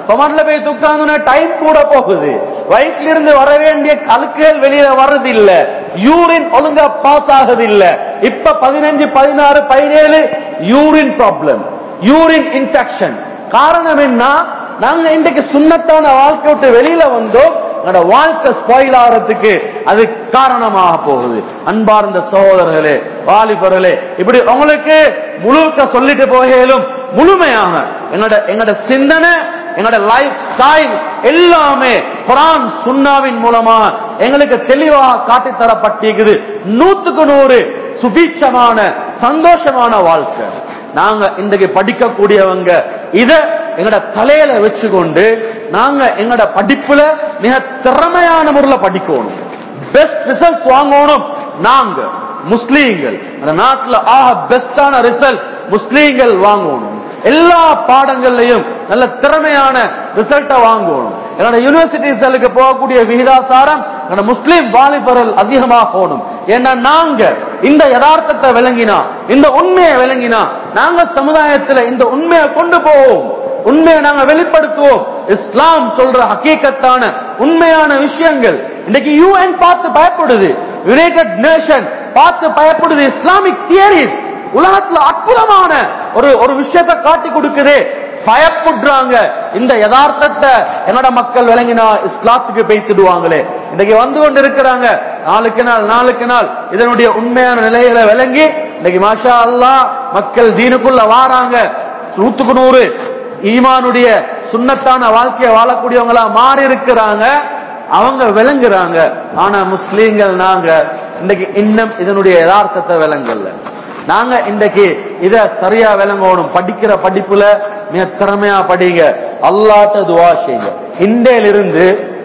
கொமாண்ட்ல போய் துக்காங்கன்னா டைம் கூட போகுது வயிற்றுல இருந்து வர வேண்டிய கழுக்குகள் வெளியில வர்றது இல்ல யூரின் ஒழுங்கா பாஸ் ஆகுது இல்ல இப்ப பதினஞ்சு பதினாறு பதினேழு யூரின் ப்ராப்ளம் யூரின் இன்ஃபெக்ஷன் காரணம் என்ன நாங்க இன்றைக்கு சுண்ணத்தான வாழ்க்கை விட்டு வெளியில வந்தோம் என்னோட வாழ்க்கை ஸ்பாயில் ஆகிறதுக்கு அது காரணமாக போகுது அன்பார்ந்த சகோதரர்களே வாலிபர்களே இப்படி உங்களுக்கு முழுக்க சொல்லிட்டு போகலும் முழுமையாக என்னோட என்னோட சிந்தனை என்னோட லைஃப் ஸ்டைல் எல்லாமே குரான் சுன்னாவின் மூலமா எங்களுக்கு தெளிவாக காட்டி தரப்பட்டிருக்குது நூத்துக்கு நூறு சுபீட்சமான சந்தோஷமான வாழ்க்கை நாங்க இன்றைக்கு படிக்கக்கூடியவங்க இத எங்கட தலையில வச்சுக்கொண்டு நாங்க எங்கட படிப்புல மிக திறமையான முறையில் படிக்கணும் பெஸ்ட் ரிசல்ட்ஸ் வாங்கணும் நாங்க முஸ்லீம்கள் அந்த நாட்டுல ஆக பெஸ்டான ரிசல்ட் முஸ்லீம்கள் வாங்கணும் எல்லா பாடங்கள்லயும் நல்ல திறமையான ரிசல்ட்டை வாங்கணும் என்னோட யூனிவர்சிட்டிஸ்களுக்கு போகக்கூடிய விகிதாசாரம் என்னோட முஸ்லீம் வாலிபர்கள் அதிகமாக போகணும் ஏன்னா நாங்க இந்த யதார்த்தத்தை விளங்கினா இந்த உண்மையை விளங்கினா நாங்க சமுதாயத்துல இந்த உண்மையை கொண்டு போவோம் உண்மையை நாங்க வெளிப்படுத்துவோம் இஸ்லாம் சொல்ற ஹக்கீக்கத்தான உண்மையான விஷயங்கள் இன்னைக்கு யூஎன் பார்த்து பயப்படுது யுனைடெட் நேஷன் பார்த்து பயப்படுது இஸ்லாமிக் தியரிஸ் உலகத்துல அற்புதமான ஒரு ஒரு விஷயத்தை காட்டி கொடுக்குது பயப்படுறாங்க இந்த யதார்த்தத்தை என்னோட மக்கள் விளங்கினா இஸ்லாத்துக்கு பெய்த்துடுவாங்களே இன்னைக்கு வந்து கொண்டு இருக்கிறாங்க நாளுக்கு நாள் நாளுக்கு நாள் இதனுடைய உண்மையான நிலைகளை விளங்கி இன்னைக்கு மாஷா அல்லாஹ் மக்கள் தீனுக்குள்ள வாராங்க நூத்துக்கு நூறு ஈமானுடைய சுண்ணத்தான வாழ்க்கையை வாழக்கூடியவங்களா மாறி இருக்கிறாங்க அவங்க விளங்குறாங்க ஆனா முஸ்லீம்கள் நாங்க இன்னைக்கு இன்னும் இதனுடைய யதார்த்தத்தை விளங்கல நாங்க இன்றைக்கு இத சரியா விளங்கணும் படிக்கிற படிப்புல மிக திறமையா படிங்க அல்லாட்ட துவா செய்யுங்க இன்றையிலிருந்து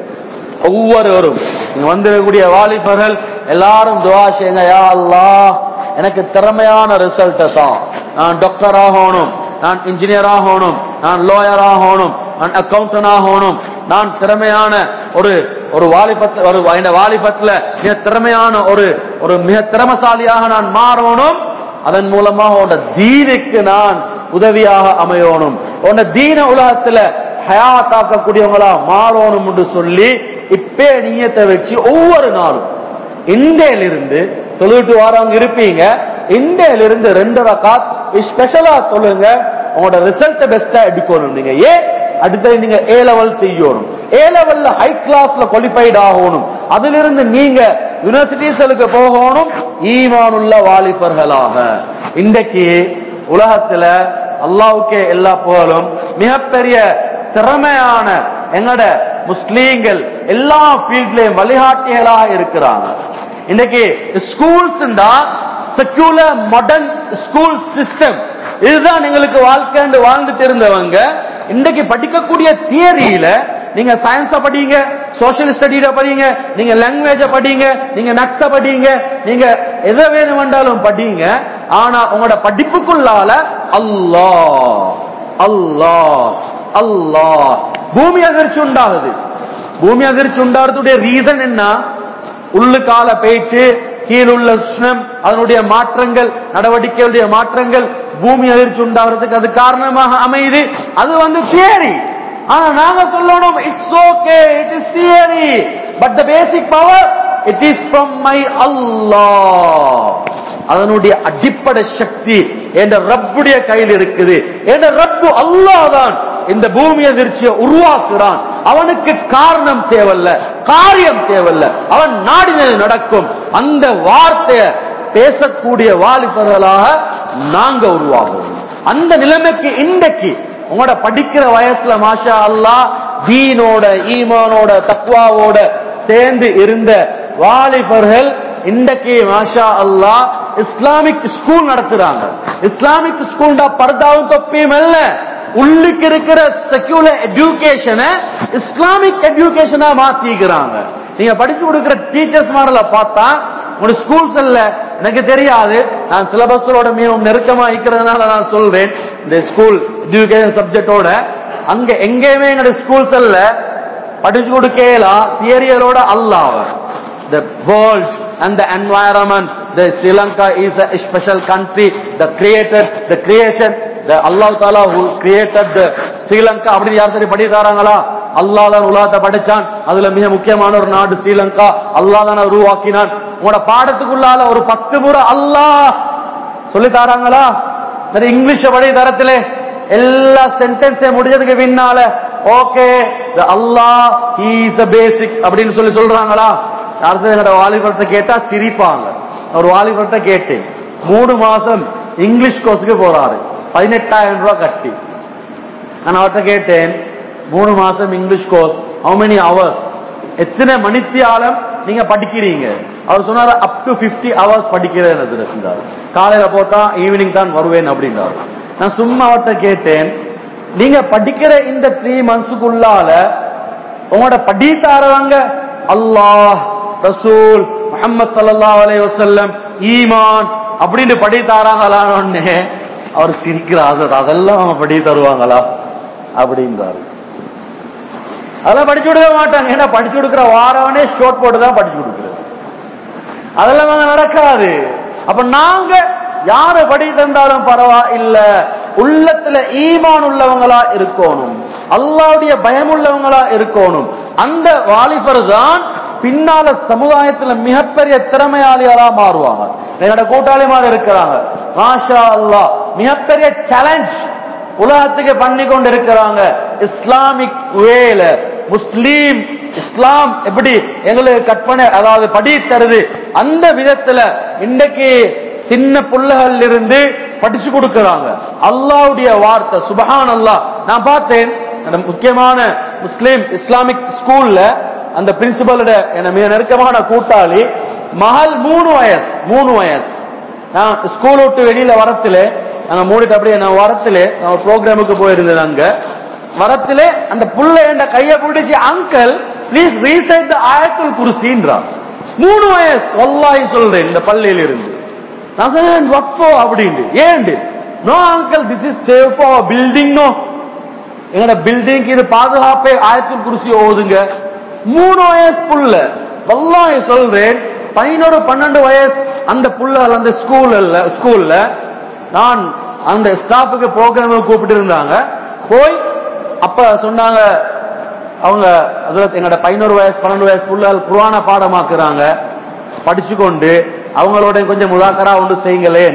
ஒவ்வொருவரும் இங்க வந்திருக்கக்கூடிய வாலிபர்கள் எல்லாரும் துவா செய்யுங்க யா அல்லாஹ் எனக்கு திறமையான ரிசல்ட்டை தான் நான் டாக்டர் ஆகணும் நான் இன்ஜினியர் ஆகணும் நான் லாயர் ஆகணும் நான் அக்கௌண்டன்ட் ஆகணும் நான் திறமையான ஒரு ஒரு வாலிபத்து ஒரு இந்த வாலிபத்துல மிக திறமையான ஒரு ஒரு மிக திறமசாலியாக நான் மாறணும் அதன் மூலமாக உன்னோட தீனுக்கு நான் உதவியாக அமையணும் உன்னோட தீன உலகத்துல ஹயாத்தாக்கக்கூடியவங்களா மாறணும் என்று சொல்லி இப்பே நீயத்தை வச்சு ஒவ்வொரு நாளும் இந்தியிலிருந்து தொழுவிட்டு வாரவங்க இருப்பீங்க இந்தியிலிருந்து ரெண்டு ரகாத் ஸ்பெஷலா தொழுங்க உங்களோட ரிசல்ட் பெஸ்டா எடுக்கணும் நீங்க ஏன் அடுத்தது நீங்க ஏ லெவல் செய்யணும் ஏ லெவல்ல ஹை கிளாஸ்ல குவாலிஃபைட் ஆகணும் அதிலிருந்து நீங்க யூனிவர்சிட்டிஸ்களுக்கு போகணும் ஈமானுள்ள வாலிபர்களாக இன்றைக்கு உலகத்துல அல்லாவுக்கே எல்லா புகழும் மிகப்பெரிய திறமையான எங்கட முஸ்லீம்கள் எல்லா ஃபீல்ட்லயும் வழிகாட்டிகளாக இருக்கிறாங்க இன்னைக்கு schools secular modern school system இதுதான் எங்களுக்கு வாழ்க்கை வாழ்ந்துட்டு இருந்தவங்க இன்றைக்கு படிக்கக்கூடிய தியரியில நீங்க சயின்ஸ படிங்க சோசியல் ஸ்டடியில படிங்க நீங்க லாங்குவேஜ படிங்க நீங்க நக்ஸ படிங்க நீங்க எதை வேணுமென்றாலும் படிங்க ஆனா உங்களோட படிப்புக்குள்ளால அல்லாஹ் அல்லாஹ் அல்லாஹ் பூமி அதிர்ச்சி உண்டாகுது பூமி அதிர்ச்சி உண்டாகிறதுடைய ரீசன் என்ன உள்ளுக்கால போயிட்டு கீழுள்ள உஷ்ணம் அதனுடைய மாற்றங்கள் நடவடிக்கைகளுடைய மாற்றங்கள் பூமி அதிர்ச்சி உண்டாகிறதுக்கு அது காரணமாக அமையுது அது வந்து தியரி ஆனா நாங்க சொல்லணும் it's okay it is theory but the basic power it is from my Allah அதனுடைய அடிப்படை சக்தி என்ற ரப்புடைய கையில் இருக்குது என்ற ரப்பு அல்லாஹ் தான் இந்த பூமி அதிர்ச்சியை உருவாக்குறான் அவனுக்கு காரணம் தேவல்ல காரியம் தேவல்ல அவன் நாடினது நடக்கும் அந்த வார்த்தையை பேசக்கூடிய வாலிபர்களாக நாங்க உருவாகும் அந்த நிலைமைக்கு இன்றைக்கு உங்களோட படிக்கிற வயசுல மாஷா அல்லாஹ் தீனோட ஈமானோட தக்வாவோட சேர்ந்து இருந்த வாலிபர்கள் இன்றைக்கு மாஷா அல்லாஹ் இஸ்லாமிக் ஸ்கூல் நடத்துறாங்க இஸ்லாமிக் ஸ்கூல்டா பர்தாவும் தொப்பியும் அல்ல உள்ளுக்கு இருக்கிற செக்யூலர் எஜுகேஷனை இஸ்லாமிக் எஜுகேஷனா மாத்திக்கிறாங்க நீங்க படிச்சு கொடுக்கிற டீச்சர்ஸ் மாடல பார்த்தா உங்க ஸ்கூல்ஸ் இல்ல எனக்கு தெரியாது நான் சிலபஸோட மிகவும் நெருக்கமா இருக்கிறதுனால நான் சொல்றேன் இந்த ஸ்கூல் எஜுகேஷன் சப்ஜெக்டோட அங்க எங்கேயுமே எங்க ஸ்கூல்ஸ் அல்ல படிச்சு கொடுக்கலாம் தியரியலோட அல்லாவ the world and the environment the sri lanka is a special country the created the creation அல்லாஹ் தாலா கிரியேட்டட் ஸ்ரீலங்கா அப்படின்னு யார் சரி படி தாராங்களா அல்லாஹ் தான் உலகத்தை படைச்சான் அதுல மிக முக்கியமான ஒரு நாடு ஸ்ரீலங்கா அல்லாஹ் தான் உருவாக்கினான் உங்களோட பாடத்துக்குள்ளால ஒரு பத்து முறை அல்லாஹ் சொல்லி தாராங்களா சரி இங்கிலீஷ படி தரத்திலே எல்லா சென்டென்ஸே முடிஞ்சதுக்கு பின்னால okay Allah is a basic அப்படின்னு சொல்லி சொல்றாங்களா யார் சரி எங்களோட வாலிபர்கிட்ட கேட்டா சிரிப்பாங்க ஒரு வாலிபர்கிட்ட கேட்டேன் மூணு மாசம் இங்கிலீஷ் கோர்ஸுக்கு போறாரு பதினெட்டாயிரம் ரூபாய் கட்டி நான் அவர்கிட்ட கேட்டேன் மூணு மாசம் English course how many hours எத்தனை மணித்தியாலம் நீங்க படிக்கிறீங்க அவர் சொன்னாரு அப் டு 50 ஹவர்ஸ் படிக்கிறேன் இருந்தார் காலையில போட்டா ஈவினிங் தான் வருவேன் அப்படின்றாரு நான் சும்மா அவர்கிட்ட கேட்டேன் நீங்க படிக்கிற இந்த த்ரீ மந்த்ஸுக்குள்ளால உங்களோட படித்தாரவங்க அல்லாஹ் ரசூல் முஹம்மது ஸல்லல்லாஹு அலைஹி வஸல்லம் ஈமான் அப்படின்னு படி தாராங்களான்னு அவர் சிரிக்கிறார் அதெல்லாம் அவங்க படி தருவாங்களா அப்படின்றாரு அதெல்லாம் படிச்சு கொடுக்க மாட்டாங்க ஏன்னா படிச்சு கொடுக்கிற வாரவனே ஷோட் போட்டு தான் படிச்சு கொடுக்குறது அதெல்லாம் அங்க நடக்காது அப்ப நாங்க யாரு படி தந்தாலும் பரவாயில்ல உள்ளத்துல ஈமான் உள்ளவங்களா இருக்கணும் அல்லாவுடைய பயம் உள்ளவங்களா இருக்கணும் அந்த வாலிபர் தான் பின்னால சமுதாயத்துல மிகப்பெரிய திறமையாளிகளா மாறுவாங்க என்னோட கூட்டாளிமார் இருக்கிறாங்க மாஷா அல்லாஹ் மிகப்பெரிய சேலஞ்ச் உலகத்துக்கு பண்ணி கொண்டு இருக்கிறாங்க இஸ்லாமிக் வேல முஸ்லீம் இஸ்லாம் எப்படி எங்களுக்கு கற்பனை அதாவது படி தருது அந்த விதத்துல இன்றைக்கு சின்ன புள்ளகள் இருந்து படிச்சு கொடுக்கறாங்க அல்லாவுடைய வார்த்தை சுபஹான் அல்லாஹ் நான் பார்த்தேன் அந்த முக்கியமான முஸ்லீம் இஸ்லாமிக் ஸ்கூல்ல அந்த பிரின்சிபலோட என்ன மிக நெருக்கமான கூட்டாளி மகள் மூணு வயசு மூணு வயசு நான் ஸ்கூல் விட்டு வெளியில வரத்துல நாங்க மூடிட்டு அப்படியே நான் வரத்துல நான் ப்ரோக்ராமுக்கு போயிருந்தேன் அங்க வரத்துல அந்த புள்ள என்ற கையை பிடிச்சி அங்கிள் ப்ளீஸ் ரீசைட் த ஆயத்துல் குருசின்றான் மூணு வயசு வல்லாஹி சொல்றேன் இந்த பள்ளியில இருந்து நான் சொன்னேன் what for அப்படின்னு ஏண்டு no uncle this is safe for building no எங்கட பில்டிங் இது பாதுகாப்பே ஆயத்துல் குருசி ஓதுங்க மூணு வயசு புள்ள வல்லாஹி சொல்றேன் பதினோரு பன்னெண்டு வயசு அந்த புள்ளகள் அந்த ஸ்கூல்ல ஸ்கூல்ல நான் அந்த ஸ்டாஃபுக்கு ப்ரோக்ராம் கூப்பிட்டு இருந்தாங்க போய் அப்ப சொன்னாங்க அவங்க அதுல எங்களோட பதினோரு வயசு பன்னெண்டு வயசு புள்ளகள் குரான பாடமாக்குறாங்க படிச்சு கொண்டு அவங்களோட கொஞ்சம் முதாக்கரா ஒன்று செய்யுங்களே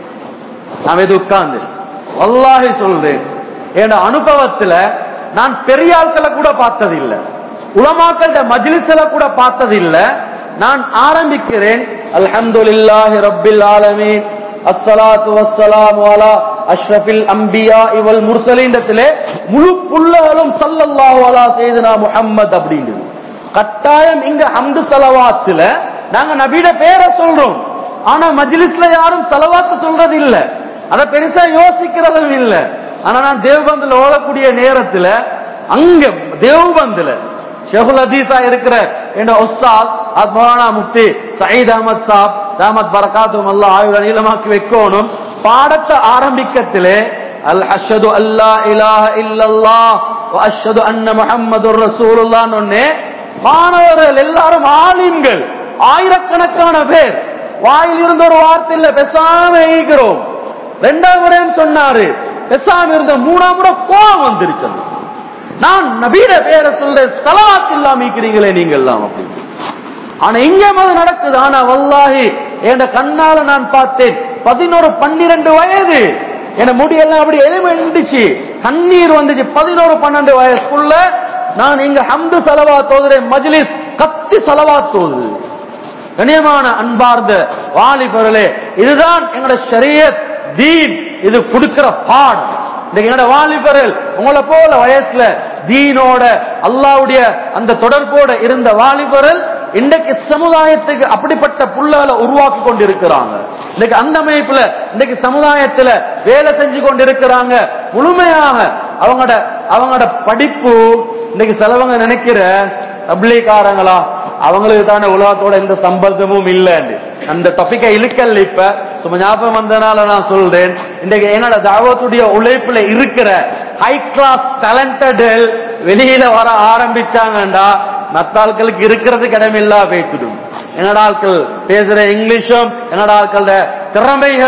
நான் இது உட்கார்ந்து வல்லாஹி சொல்றேன் என் அனுபவத்துல நான் பெரிய ஆட்களை கூட பார்த்தது இல்ல உலமாக்கள்ட மஜ்லிஸ்ல கூட பார்த்தது இல்ல நான் ஆரம்பிக்கிறேன் அல்ஹம்துலில்லாஹி ரப்பில் ஆலமீன் அஸ்ஸலாத்து வஸ்ஸலாமு அலா அஷ்ரஃபில் அம்பியா இவல் முர்சலீண்டத்திலே முழு புள்ளகளும் ஸல்லல்லாஹு அலா சையதுனா முஹம்மத் அப்படிங்கிறது கட்டாயம் இங்க ஹம்து ஸலவாத்துல நாங்க நபியோட பேரை சொல்றோம் ஆனா மஜ்லிஸ்ல யாரும் ஸலவாத்து சொல்றது இல்ல அத பெருசா யோசிக்கிறதும் இல்ல ஆனா நான் தேவபந்துல ஓதக்கூடிய நேரத்துல அங்க தேவபந்துல ஷெகுல் ஹதீஸா இருக்கிற என் உஸ்தாத் அது மௌலானா முஃப்தி சயீத் அஹமத் சாப் ரஹமத் பரகாத்தும் அல்லாஹ் ஆயுள் நீளமாக்கி வைக்கணும் பாடத்தை ஆரம்பிக்கத்திலே அல் அஷ்ஹது அல்லா இலாஹ இல்லல்லாஹ் வ அஷ்ஹது அன்ன முஹம்மதுர் ரசூலுல்லாஹ் ஒன்னே மாணவர்கள் எல்லாரும் ஆலிம்கள் ஆயிரக்கணக்கான பேர் வாயில் இருந்த ஒரு வார்த்தை இல்ல பேசாம ஈகிறோம் ரெண்டாம் முறையும் சொன்னாரு பேசாம இருந்த மூணாம் முறை கோபம் வந்துருச்சு அது. நான் நபீர பேரை சொல்றேன் சலவாத் இல்லாம இருக்கிறீங்களே நீங்க எல்லாம் அப்படின்னு ஆனா இங்க அது நடக்குது ஆனா வல்லாஹி என் கண்ணால நான் பார்த்தேன் பதினோரு பன்னிரண்டு வயது என் முடியெல்லாம் அப்படி எளிமை இருந்துச்சு கண்ணீர் வந்துச்சு பதினோரு பன்னெண்டு வயசுக்குள்ள நான் இங்க ஹம்து சலவா தோதுறேன் மஜ்லிஸ் கத்தி சலவா தோதுது கண்ணியமான அன்பார்ந்த வாலிபர்களே இதுதான் எங்களோட ஷரியத் தீன் இது கொடுக்கிற பாடம் இன்னைக்கு என்னோட வாலிபர்கள் உங்களை போல வயசுல தீனோட அல்லாவுடைய அந்த தொடர்போட இருந்த வாலிபர்கள் இன்றைக்கு சமுதாயத்துக்கு அப்படிப்பட்ட புள்ளகளை உருவாக்கி கொண்டிருக்கிறாங்க இன்னைக்கு அந்த அமைப்புல இன்னைக்கு சமுதாயத்துல வேலை செஞ்சு கொண்டிருக்கிறாங்க முழுமையாக அவங்களோட அவங்களோட படிப்பு இன்னைக்கு சிலவங்க நினைக்கிற தப்லீக்காரங்களா அவங்களுக்கு தானே உலகத்தோட எந்த சம்பந்தமும் இல்லைன்னு அந்த டாபிக்கை இழுக்கல இப்ப சும்மா ஞாபகம் வந்தனால நான் சொல்றேன் இன்றைக்கு என்னோட தாவத்துடைய உழைப்புல இருக்கிற ஹை கிளாஸ் டேலண்டட் வெளியில வர ஆரம்பிச்சாங்கண்டா மத்த ஆட்களுக்கு இருக்கிறதுக்கு இடமில்லா போய்த்துடும் என்னடா ஆட்கள் பேசுற இங்கிலீஷும் என்னடா ஆட்களோட திறமைகளும்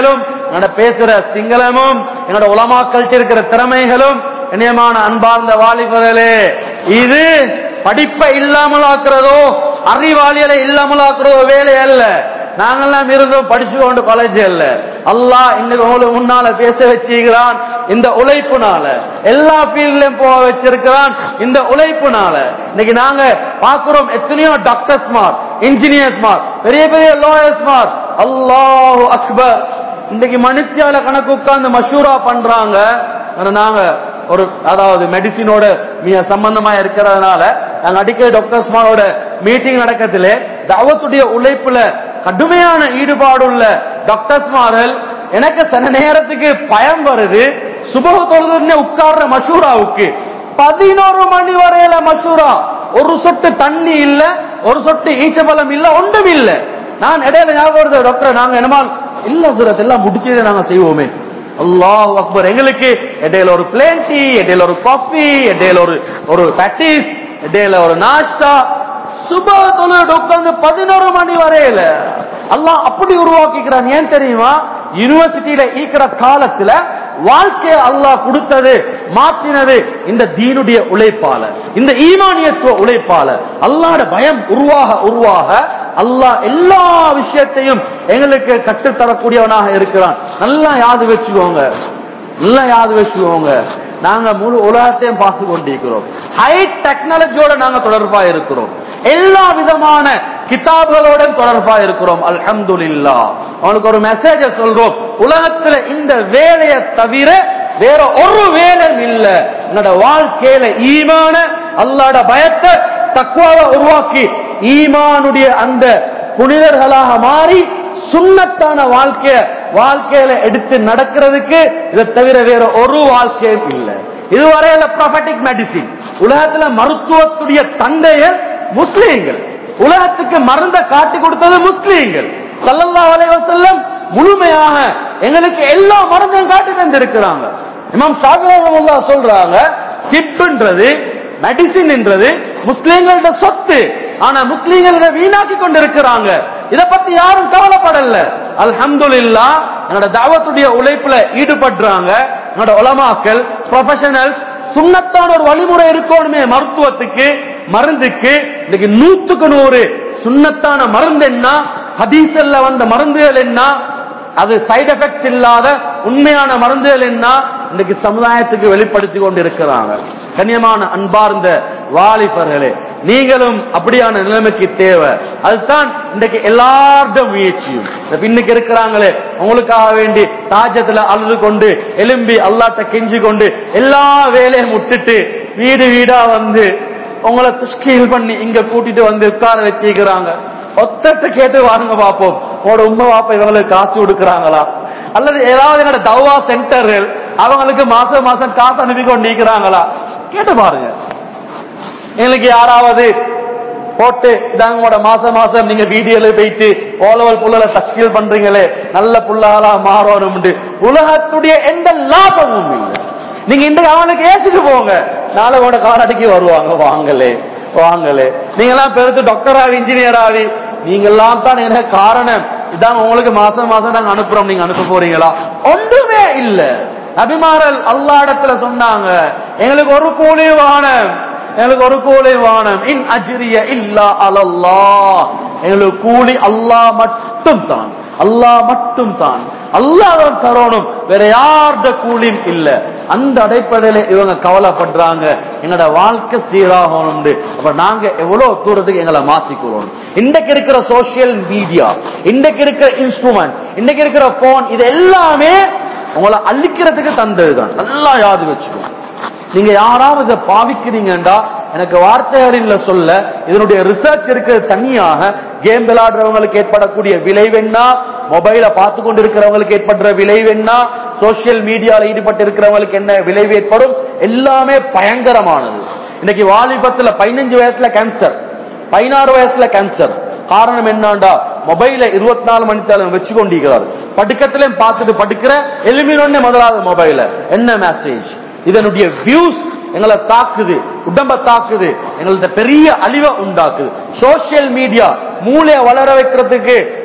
என்னோட பேசுற சிங்களமும் என்னோட உலமாக்கள்கிட்ட இருக்கிற திறமைகளும் இணையமான அன்பார்ந்த வாலிபர்களே இது படிப்பை இல்லாமல் ஆக்குறதோ அறிவாளிகளை இல்லாமல் ஆக்குறதோ வேலை அல்ல நாங்கெல்லாம் இருந்தோம் படிச்சு கொண்டு காலேஜ் அல்ல அல்லாஹ் இன்னைக்கு உங்களுக்கு முன்னால பேச வச்சிருக்கிறான் இந்த உழைப்புனால எல்லா ஃபீல்ட்லயும் போக வச்சிருக்கிறான் இந்த உழைப்புனால இன்னைக்கு நாங்க பாக்குறோம் எத்தனையோ டாக்டர்ஸ் மார் இன்ஜினியர்ஸ் மார் பெரிய பெரிய லாயர்ஸ் மார் அல்லாஹு அக்பர் இன்னைக்கு மணித்தியால கணக்கு உட்கார்ந்து மஷூரா பண்றாங்க ஆனா நாங்க ஒரு அதாவது மெடிசினோட மிக சம்பந்தமா இருக்கிறதுனால நாங்க அடிக்கடி டாக்டர்ஸ்மாரோட மீட்டிங் நடக்கத்திலே தாவத்துடைய உழைப்புல கடுமையான ஈடுபாடுள்ள டாக்டர்ஸ்மார்கள் எனக்கு சில நேரத்துக்கு பயம் வருது சுபக தொழுதுன்னு உட்கார்ற மஷூராவுக்கு பதினோரு மணி வரையில மஷூரா ஒரு சொட்டு தண்ணி இல்ல ஒரு சொட்டு ஈச்சபலம் இல்ல ஒன்றும் இல்ல நான் இடையில ஞாபகம் வருது டாக்டர் நாங்க என்னமா இல்ல சுரத் எல்லாம் முடிச்சதே நாங்க செய்வோமே அல்லாஹ் அக்பர் எங்களுக்கு இடையில ஒரு பிளேன் டீ இடையில ஒரு காஃபி இடையில ஒரு ஒரு பேட்டிஸ் இடையில ஒரு நாஷ்டா சுப தொழில் உட்கார்ந்து பதினோரு மணி வரையில அல்லாஹ் அப்படி உருவாக்கிக்கிறான் ஏன் தெரியுமா யூனிவர்சிட்டியில ஈக்கிற காலத்துல வாழ்க்கையை அல்லாஹ் கொடுத்தது மாற்றினது இந்த தீனுடைய உழைப்பால இந்த ஈமானியத்துவ உழைப்பால அல்லாட பயம் உருவாக உருவாக அல்லாஹ் எல்லா விஷயத்தையும் எங்களுக்கு கற்றுத்தரக்கூடியவனாக இருக்கிறான் நல்லா யாது வச்சுக்கோங்க நல்லா யாது வச்சுக்கோங்க நாங்க முழு உலகத்தையும் பார்த்து கொண்டிருக்கிறோம் ஹை டெக்னாலஜியோட நாங்க தொடர்பா இருக்கிறோம் எல்லா விதமான கிதாபுகளோட தொடர்பா இருக்கிறோம் அல்ஹம்துலில்லா அவனுக்கு ஒரு மெசேஜ சொல்றோம் உலகத்துல இந்த வேலையை தவிர வேற ஒரு வேலையும் இல்ல என்னோட வாழ்க்கையில ஈமான அல்லாட பயத்தை தக்குவாவை உருவாக்கி ஈமானுடைய அந்த புனிதர்களாக மாறி சுண்ணத்தான வாழ்க்கைய வாழ்க்கையில எடுத்து நடக்கிறதுக்கு இதை தவிர வேற ஒரு வாழ்க்கையும் இல்லை இதுவரையில ப்ராஃபட்டிக் மெடிசின் உலகத்துல மருத்துவத்துடைய தந்தையர் முஸ்லீம்கள் உலகத்துக்கு மருந்த காட்டி கொடுத்தது முஸ்லீம்கள் சல்லல்லாஹு அலைஹி வஸல்லம் முழுமையாக எங்களுக்கு எல்லா மருந்தையும் காட்டி தந்திருக்கிறாங்க இமாம் சாகரா சொல்றாங்க திப்புன்றது மெடிசின் என்றது முஸ்லீம்களோட சொத்து ஆனா முஸ்லீம்கள் இதை வீணாக்கி கொண்டிருக்கிறாங்க இத பத்தி யாரும் கவலைப்படல அல்ஹம்துலில்லா என்னோட தாவத்துடைய உழைப்புல ஈடுபடுறாங்க என்னோட உலமாக்கள் ப்ரொஃபஷனல்ஸ் சுண்ணத்தான ஒரு வழிமுறை இருக்கணுமே மருத்துவத்துக்கு மருந்துக்கு இன்னைக்கு நூத்துக்கு நூறு சுண்ணத்தான மருந்து என்ன ஹதீசல்ல வந்த மருந்துகள் என்ன அது சைடு எஃபெக்ட்ஸ் இல்லாத உண்மையான மருந்துகள் என்ன இன்னைக்கு சமுதாயத்துக்கு வெளிப்படுத்தி கொண்டிருக்கிறாங்க கண்ணியமான அன்பார்ந்த வாலிபர்களே நீங்களும் அப்படியான நிலைமைக்கு தேவை அதுதான் இன்றைக்கு எல்லாருடைய முயற்சியும் இந்த பின்னுக்கு இருக்கிறாங்களே உங்களுக்காக வேண்டி தாஜத்துல அழுது கொண்டு எலும்பி அல்லாட்ட கெஞ்சி கொண்டு எல்லா வேலையும் விட்டுட்டு வீடு வீடா வந்து உங்களை துஷ்கீல் பண்ணி இங்க கூட்டிட்டு வந்து உட்கார வச்சிருக்கிறாங்க ஒத்தத்தை கேட்டு வாருங்க பாப்போம் உங்களோட உண்மை பாப்பா இவங்களுக்கு காசு கொடுக்கறாங்களா அல்லது ஏதாவது என்னோட தவா சென்டர்கள் அவங்களுக்கு மாசம் மாசம் காசு அனுப்பி கொண்டு இருக்கிறாங்களா கேட்டு பாருங்க எங்களுக்கு யாராவது போட்டு இதாங்க உங்களோட மாசம் மாசம் நீங்க வீடியோல போயிட்டு ஓலவல் புள்ளல தஸ்கீல் பண்றீங்களே நல்ல புள்ளாலா மாறணும் உலகத்துடைய எந்த லாபமும் இல்லை நீங்க இந்த அவனுக்கு ஏசிட்டு போங்க நாளை உங்களோட காலடிக்கு வருவாங்க வாங்கலே வாங்கலே நீங்க எல்லாம் பெருத்து டாக்டர் ஆவி இன்ஜினியர் ஆவி நீங்க எல்லாம் தான் என்ன காரணம் இதான் உங்களுக்கு மாசம் மாசம் நாங்க அனுப்புறோம் நீங்க அனுப்ப போறீங்களா ஒன்றுமே இல்ல நபிமாரல் அல்லாடத்துல சொன்னாங்க எங்களுக்கு ஒரு கூலி வானம் எங்களுக்கு ஒரு கூலி வானம் இன் அஜ்ரிய இல்லா அலல்லா எங்களுக்கு கூலி அல்லாஹ் மட்டும் தான் அல்லாஹ் மட்டும் தான் அல்லாஹ் தான் தரணும் வேற யார்ட கூலியும் இல்ல அந்த அடிப்படையில இவங்க கவலைப்படுறாங்க எங்களோட வாழ்க்கை சீராகணும் அப்ப நாங்க எவ்வளவு தூரத்துக்கு எங்களை மாத்திக்கிறோம் இன்றைக்கு இருக்கிற சோசியல் மீடியா இன்றைக்கு இருக்கிற இன்ஸ்ட்ருமெண்ட் இன்றைக்கு இருக்கிற போன் இது எல்லாமே உங்களை அழிக்கிறதுக்கு தந்ததுதான் நல்லா யாது வச்சுக்கோ நீங்க யாராவது இதை பாவிக்கிறீங்கடா எனக்கு வார்த்தைகளில் சொல்ல இதனுடைய ரிசர்ச் இருக்கிறது தனியாக கேம் விளையாடுறவங்களுக்கு ஏற்படக்கூடிய விளைவென்னா மொபைல பார்த்து கொண்டு இருக்கிறவங்களுக்கு ஏற்படுற விளைவென்னா சோசியல் மீடியால ஈடுபட்டு இருக்கிறவங்களுக்கு என்ன விளைவு ஏற்படும் எல்லாமே பயங்கரமானது இன்னைக்கு வாலிபத்துல பதினஞ்சு வயசுல கேன்சர் பதினாறு வயசுல கேன்சர் காரணம் என்னண்டா மொபைல இருபத்தி நாலு மணி நேரம் வச்சு கொண்டிருக்கிறார் படுக்கத்திலையும் பார்த்துட்டு படுக்கிற எலுமினொன்னே முதலாவது மொபைல என்ன மெசேஜ் இதனுடைய வியூஸ் எங்களை தாக்குது உடம்ப தாக்குது எங்கள்ட்ட பெரிய அழிவை உண்டாக்குது சோசியல் மீடியா மூளைய வளர வைக்கிறதுக்கு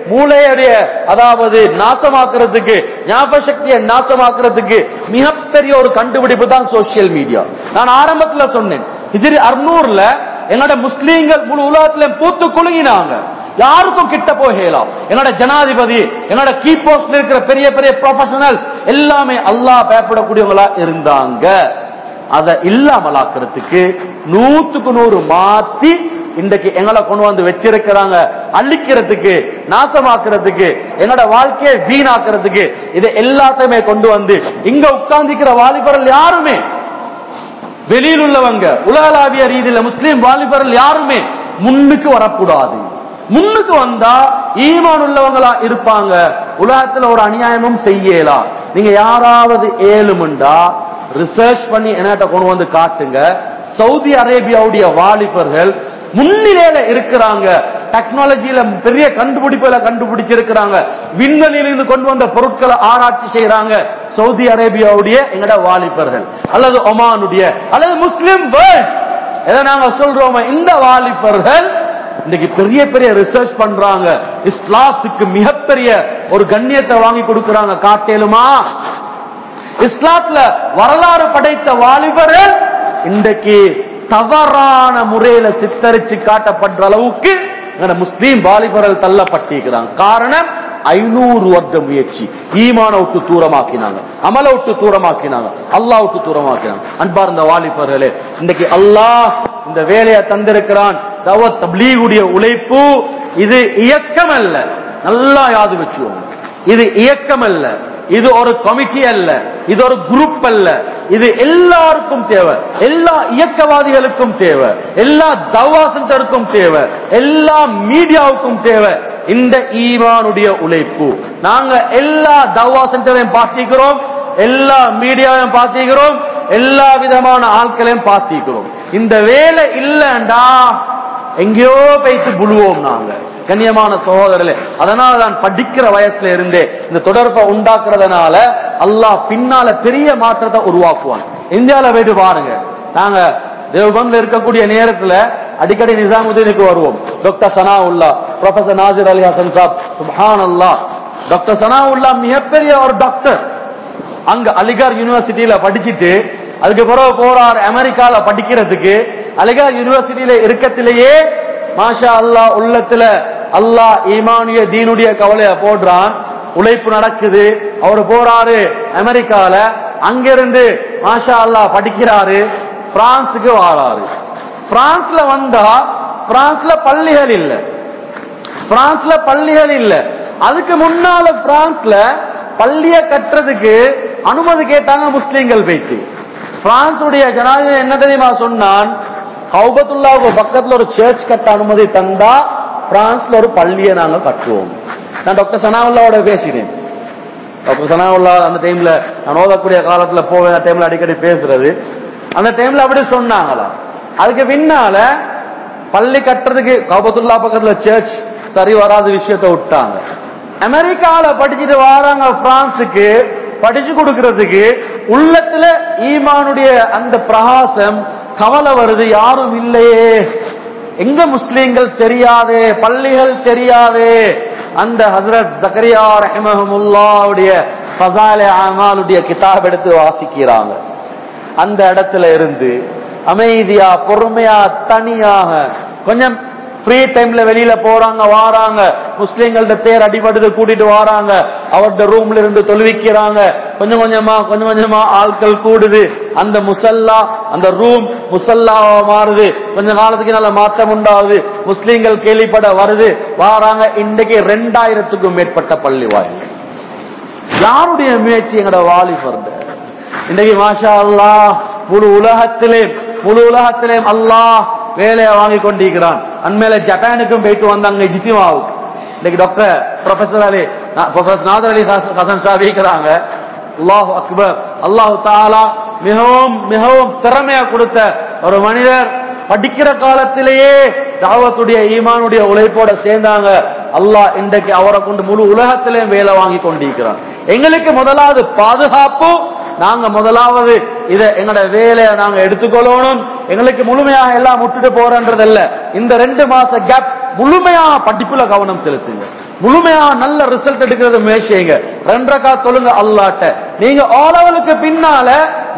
மூளையுடைய அதாவது நாசமாக்குறதுக்கு ஞாபக சக்தியை நாசமாக்குறதுக்கு மிகப்பெரிய ஒரு கண்டுபிடிப்பு தான் சோசியல் மீடியா நான் ஆரம்பத்துல சொன்னேன் ஹிஜ்ரி அறுநூறுல என்னோட முஸ்லீம்கள் முழு உலகத்துல பூத்து குலுங்கினாங்க யாருக்கும் கிட்ட போகலாம் என்னோட ஜனாதிபதி என்னோட கீ போஸ்ட்ல இருக்கிற பெரிய பெரிய ப்ரொஃபஷனல்ஸ் எல்லாமே அல்லாஹ் பயப்படக்கூடியவங்களா இருந்தாங்க அதை இல்லாமலாக்குறதுக்கு நூத்துக்கு நூறு மாத்தி இன்றைக்கு எங்களை கொண்டு வந்து வச்சிருக்கிறாங்க அழிக்கிறதுக்கு நாசமாக்குறதுக்கு என்னோட வாழ்க்கையை வீணாக்குறதுக்கு இது எல்லாத்தையுமே கொண்டு வந்து இங்க உட்கார்ந்திக்கிற வாலிபர்கள் யாருமே வெளியில் உள்ளவங்க உலகளாவிய ரீதியில முஸ்லீம் வாலிபர்கள் யாருமே முன்னுக்கு வரக்கூடாது முன்னுக்கு வந்தா ஈமான் உள்ளவங்களா இருப்பாங்க உலகத்துல ஒரு அநியாயமும் செய்யலாம் நீங்க யாராவது ஏழுமுண்டா ரிசர்ச் பண்ணி என்னட்ட கொண்டு வந்து காட்டுங்க சவுதி அரேபியாவுடைய வாலிபர்கள் முன்னிலையில இருக்கிறாங்க டெக்னாலஜியில பெரிய கண்டுபிடிப்புகளை கண்டுபிடிச்சிருக்கிறாங்க விண்வெளியிலிருந்து கொண்டு வந்த பொருட்களை ஆராய்ச்சி செய்யறாங்க சவுதி அரேபியாவுடைய எங்கட வாலிபர்கள் அல்லது ஒமானுடைய அல்லது முஸ்லிம் வேர்ல்ட் எதை நாங்க சொல்றோம் இந்த வாலிபர்கள் இன்னைக்கு பெரிய பெரிய ரிசர்ச் பண்றாங்க இஸ்லாத்துக்கு மிகப்பெரிய ஒரு கண்ணியத்தை வாங்கி கொடுக்கறாங்க காட்டேலுமா இஸ்லாத்துல வரலாறு படைத்த வாலிபர்கள் இன்றைக்கு தவறான முறையில சித்தரிச்சு காட்டப்படுற அளவுக்கு எங்கட முஸ்லீம் வாலிபர்கள் தள்ளப்பட்டிருக்கிறாங்க காரணம் ஐநூறு வருட முயற்சி ஈமான விட்டு தூரமாக்கினாங்க அமல விட்டு தூரமாக்கினாங்க அல்லாஹ் விட்டு தூரமாக்கினாங்க அன்பார்ந்த வாலிபர்களே இன்னைக்கு அல்லாஹ் இந்த வேலையை தந்திருக்கிறான் தவத் தப்லீகுடைய உழைப்பு இது இயக்கம் அல்ல நல்லா யாது வச்சுக்கோங்க இது இயக்கம் அல்ல இது ஒரு கமிட்டி அல்ல இது ஒரு குரூப் அல்ல இது எல்லாருக்கும் தேவை எல்லா இயக்கவாதிகளுக்கும் தேவை எல்லா தவா சென்டருக்கும் தேவை எல்லா மீடியாவுக்கும் தேவை இந்த ஈமானுடைய உழைப்பு நாங்க எல்லா தவா சென்டரையும் பார்த்திக்கிறோம் எல்லா மீடியாவையும் பார்த்திக்கிறோம் எல்லா விதமான ஆட்களையும் பார்த்திக்கிறோம் இந்த வேலை இல்லைண்டா எங்கேயோ போயிட்டு புழுவோம் நாங்க கண்ணியமான சகோதரர்களே அதனால தான் படிக்கிற வயசுல இருந்தே இந்த தொடர்பை உண்டாக்குறதுனால அல்லாஹ் பின்னால பெரிய மாற்றத்தை உருவாக்குவான் இந்தியால போயிட்டு பாருங்க நாங்க தேவபந்தில் இருக்கக்கூடிய நேரத்துல அடிக்கடி நிசாமுதீனுக்கு வருவோம் டாக்டர் சனாவுல்லா ப்ரொஃபசர் நாசிர் அலி ஹசன் சாப் சுப்ஹான் அல்லா டாக்டர் சனாவுல்லா மிகப்பெரிய ஒரு டாக்டர் அங்க அலிகார் யூனிவர்சிட்டியில படிச்சுட்டு அதுக்கு பிறகு போறார் அமெரிக்கால படிக்கிறதுக்கு அலிகார் யூனிவர்சிட்டியில இருக்கத்திலேயே மாஷா அல்லாஹ் உள்ளத்துல அல்லாஹ் ஈமானிய தீனுடைய கவலைய போடுறான் உழைப்பு நடக்குது அவர் போறாரு அமெரிக்கால அங்கிருந்து மாஷா அல்லாஹ் படிக்கிறாரு பிரான்ஸுக்கு வாராரு பிரான்ஸ்ல வந்தா பிரான்ஸ்ல பள்ளிகள் இல்ல பிரான்ஸ்ல பள்ளிகள் இல்ல அதுக்கு முன்னால பிரான்ஸ்ல பள்ளிய கட்டுறதுக்கு அனுமதி கேட்டாங்க முஸ்லீம்கள் போயிட்டு பிரான்சுடைய ஜனாதிபதி என்ன தெரியுமா சொன்னான் கௌபத்துல்லாவுக்கு பக்கத்துல ஒரு சர்ச் கட்ட அனுமதி தந்தா பிரான்ஸ்ல ஒரு பள்ளியை நாங்க கட்டுவோம் நான் டாக்டர் சனாவுல்லாவோட பேசினேன் டாக்டர் சனாவுல்லா அந்த டைம்ல நான் ஓதக்கூடிய காலத்துல போவேன் டைம்ல அடிக்கடி பேசுறது அந்த டைம்ல அப்படி சொன்னாங்களா அதுக்கு பின்னால பள்ளி கட்டுறதுக்கு கௌபத்துல்லா பக்கத்துல சர்ச் சரி வராத விஷயத்தை விட்டாங்க அமெரிக்கால படிச்சுட்டு வராங்க பிரான்ஸுக்கு படிச்சு கொடுக்கறதுக்கு உள்ளத்துல ஈமானுடைய அந்த பிரகாசம் கவலை வருது யாரும் இல்லையே எங்க முஸ்லீம்கள் தெரியாதே பள்ளிகள் தெரியாதே அந்த ஹசரத் ஜக்கரியா ரஹிமஹமுல்லாவுடைய ஃபசாலே அமாலுடைய கிதாப் எடுத்து வாசிக்கிறாங்க அந்த இடத்துல இருந்து அமைதியா பொறுமையா தனியாக கொஞ்சம் ஃப்ரீ டைம்ல வெளியில போறாங்க வாராங்க முஸ்லீம்கள்ட்ட பேர் அடிபடுது கூட்டிட்டு வாராங்க அவர்கிட்ட ரூம்ல இருந்து தொழுவிக்கிறாங்க கொஞ்சம் கொஞ்சமா கொஞ்சம் கொஞ்சமா ஆட்கள் கூடுது அந்த முசல்லா அந்த ரூம் முசல்லாவா மாறுது கொஞ்ச காலத்துக்கு நல்ல மாற்றம் உண்டாகுது முஸ்லீம்கள் கேள்விப்பட வருது வாராங்க இன்றைக்கு ரெண்டாயிரத்துக்கும் மேற்பட்ட பள்ளி வாயில் யாருடைய முயற்சி எங்கட வாலிபர் இன்றைக்கு மாஷா அல்லாஹ் முழு உலகத்திலே முழு உலகத்திலே அல்லாஹ் வேலையை வாங்கி கொண்டிருக்கிறான் அண்மையில ஜப்பானுக்கும் போயிட்டு வந்தாங்க ஜித்திமாவுக்கு இன்னைக்கு doctor professor Ali professor Nadir Ali Hasan sir இருக்கிறாங்க அல்லாஹ் அக்பர் அல்லாஹ் தாலா மிகவும் மிகவும் திறமையா கொடுத்த ஒரு மனிதர் படிக்கிற காலத்திலேயே தாவத்துடைய ஈமானுடைய உழைப்போட சேர்ந்தாங்க அல்லாஹ் இன்றைக்கு அவரை கொண்டு முழு உலகத்திலேயும் வேலை வாங்கி கொண்டிருக்கிறான் எங்களுக்கு முதலாவது பாதுகாப்பு நாங்க முதலாவது இத எங்களோட வேலையை நாங்க எடுத்துக்கொள்ளணும் எங்களுக்கு முழுமையாக எல்லாம் விட்டுட்டு போறன்றதல்ல இந்த ரெண்டு மாச கேப் முழுமையாக படிப்புல கவனம் செலுத்துங்க முழுமையா நல்ல ரிசல்ட் எடுக்கிறது முயற்சி செய்யுங்க ரெண்டரைக்கா தொழுங்க அல்லாட்ட நீங்க ஓலவலுக்கு பின்னால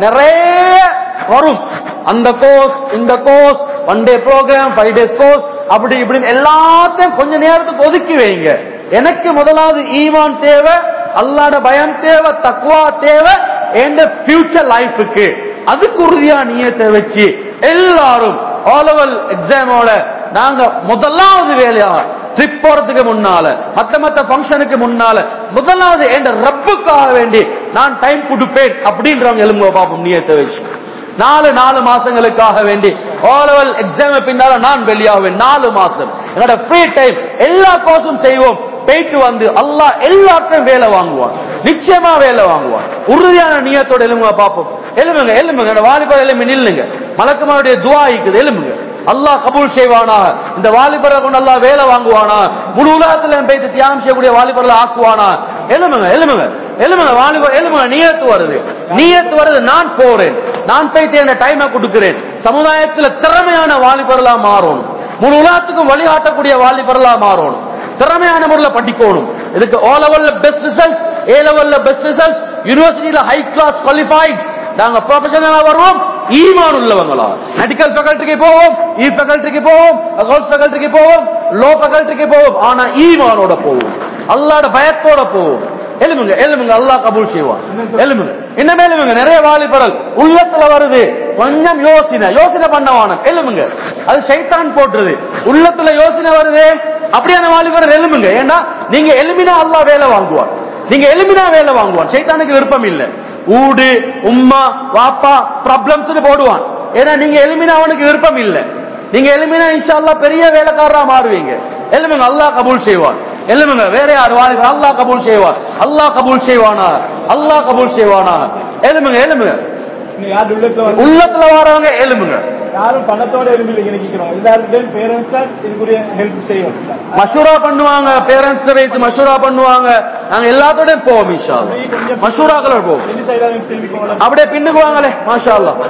நிறைய வரும் அந்த கோர்ஸ் இந்த course one day program five days course அப்படி இப்படின்னு எல்லாத்தையும் கொஞ்ச நேரத்துக்கு ஒதுக்கி வைங்க எனக்கு முதலாவது ஈமான் தேவை அல்லாட பயம் தேவை தக்குவா தேவை என் ஃபியூச்சர் லைஃபுக்கு அதுக்கு உறுதியா நீயத்தை வச்சு எல்லாரும் ஆலவல் எக்ஸாமோட நாங்க முதலாவது வேலையாக ட்ரிப் போறதுக்கு முன்னால மத்த மத்த ஃபங்க்ஷனுக்கு முன்னால முதலாவது என் ரப்புக்காக வேண்டி நான் டைம் கொடுப்பேன் அப்படின்றவங்க எலும்பு பாப்போம் நீயத்தை வச்சு நாலு நாலு மாசங்களுக்காக வேண்டி ஆலவல் எக்ஸாம் பின்னால நான் வெளியாவேன் நாலு மாசம் என்னோட ஃப்ரீ டைம் எல்லா கோர்ஸும் செய்வோம் போயிட்டு வந்து அல்லாஹ் எல்லாத்தையும் வேலை வாங்குவான் நிச்சயமா வேலை வாங்குவான் உறுதியான நியத்தோட எலும்புங்க பாப்போம் எலும்புங்க எலும்புங்க இந்த வாலிபர் எலும்பி நில்லுங்க மலக்குமாருடைய துவா இருக்குது எலும்புங்க அல்லாஹ் கபூல் செய்வானா இந்த வாலிபரை கொண்டு அல்லாஹ் வேலை வாங்குவானா முழு உலகத்துல போயிட்டு தியாகம் செய்யக்கூடிய வாலிபர்ல ஆக்குவானா எலும்புங்க எலும்புங்க எலும்புங்க வாலிபர் எலும்புங்க நியத்து வருது நியத்து வருது நான் போறேன் நான் போயிட்டு என்ன டைமை கொடுக்கிறேன் சமுதாயத்துல திறமையான வாலிபர்களா மாறணும் முழு உலகத்துக்கும் வழிகாட்டக்கூடிய வாலிபர்களா மாறணும் திறமையான முறையில் படிக்கணும் இதுக்கு ஓ லெவல்ல பெஸ்ட் ரிசல்ட்ஸ் ஏ லெவல்ல பெஸ்ட் ரிசல்ட்ஸ் யூனிவர்சிட்டியில ஹை கிளாஸ் குவாலிஃபைட் நாங்க ப்ரொஃபஷனலா வருவோம் ஈமான் உள்ளவங்களா மெடிக்கல் ஃபேக்கல்ட்டிக்கு போவோம் இ ஃபேக்கல்ட்டிக்கு போவோம் அக்கௌண்ட்ஸ் ஃபேக்கல்ட்டிக்கு போவோம் லோ ஃபேக்கல்ட்டிக்கு போவோம் ஆனா ஈமானோட போவோம் அல்லாட பயத்தோட போவோம் எலும்புங்க எலும்புங்க அல்லாஹ் கபூல் செய்வான் எலும்புங்க இன்னமே எலும்புங்க நிறைய வாலிபரல் உள்ளத்துல வருது கொஞ்சம் யோசனை யோசனை பண்ணவானம் எலும்புங்க அது சைத்தான் போட்டுருது உள்ளத்துல யோசனை வருது அப்படியான வாலிபரல் எலும்புங்க ஏன்னா நீங்க எலும்பினா அல்லாஹ் வேலை வாங்குவான் நீங்க எலும்பினா வேலை வாங்குவான் சைத்தானுக்கு விருப்பம் இல்ல ஊடு உம்மா வாப்பா ப்ராப்ளம்ஸ் போடுவான் ஏன்னா நீங்க எலும்பினா அவனுக்கு விருப்பம் இல்ல நீங்க எலும்பினா இன்ஷா அல்லாஹ் பெரிய வேலைக்காரரா மாறுவீங்க எலும்புங்க அல்லாஹ் கபூல் செய்வான் எலும்புங்க வேற யார் வாலிபர் அல்லாஹ் கபூல் செய்வான் அல்லாஹ் கபூல் செய்வானா அல்லாஹ் கபூல் செய்வானா எலும்புங்க எலும்புங்க நீ யார் உள்ளத்துல வந்து உள்ளத்துல வரவங்க எலும்புங்க யாரும் பணத்தோட விரும்பி நினைக்கிறோம் எல்லாருக்கும் பேரண்ட்ஸ் தான் இதுக்குரிய ஹெல்ப் செய்யும் மஷூரா பண்ணுவாங்க பேரண்ட்ஸ்ல வைத்து மஷூரா பண்ணுவாங்க நாங்க எல்லாத்தோடயும் போவோம் இன்ஷா அல்லாஹ் மஷூராக்களோட போவோம் ரெண்டு சைடாக திரும்பி போகலாம் அப்படியே பின்னுக்கு வாங்களே மாஷா அல்லாஹ்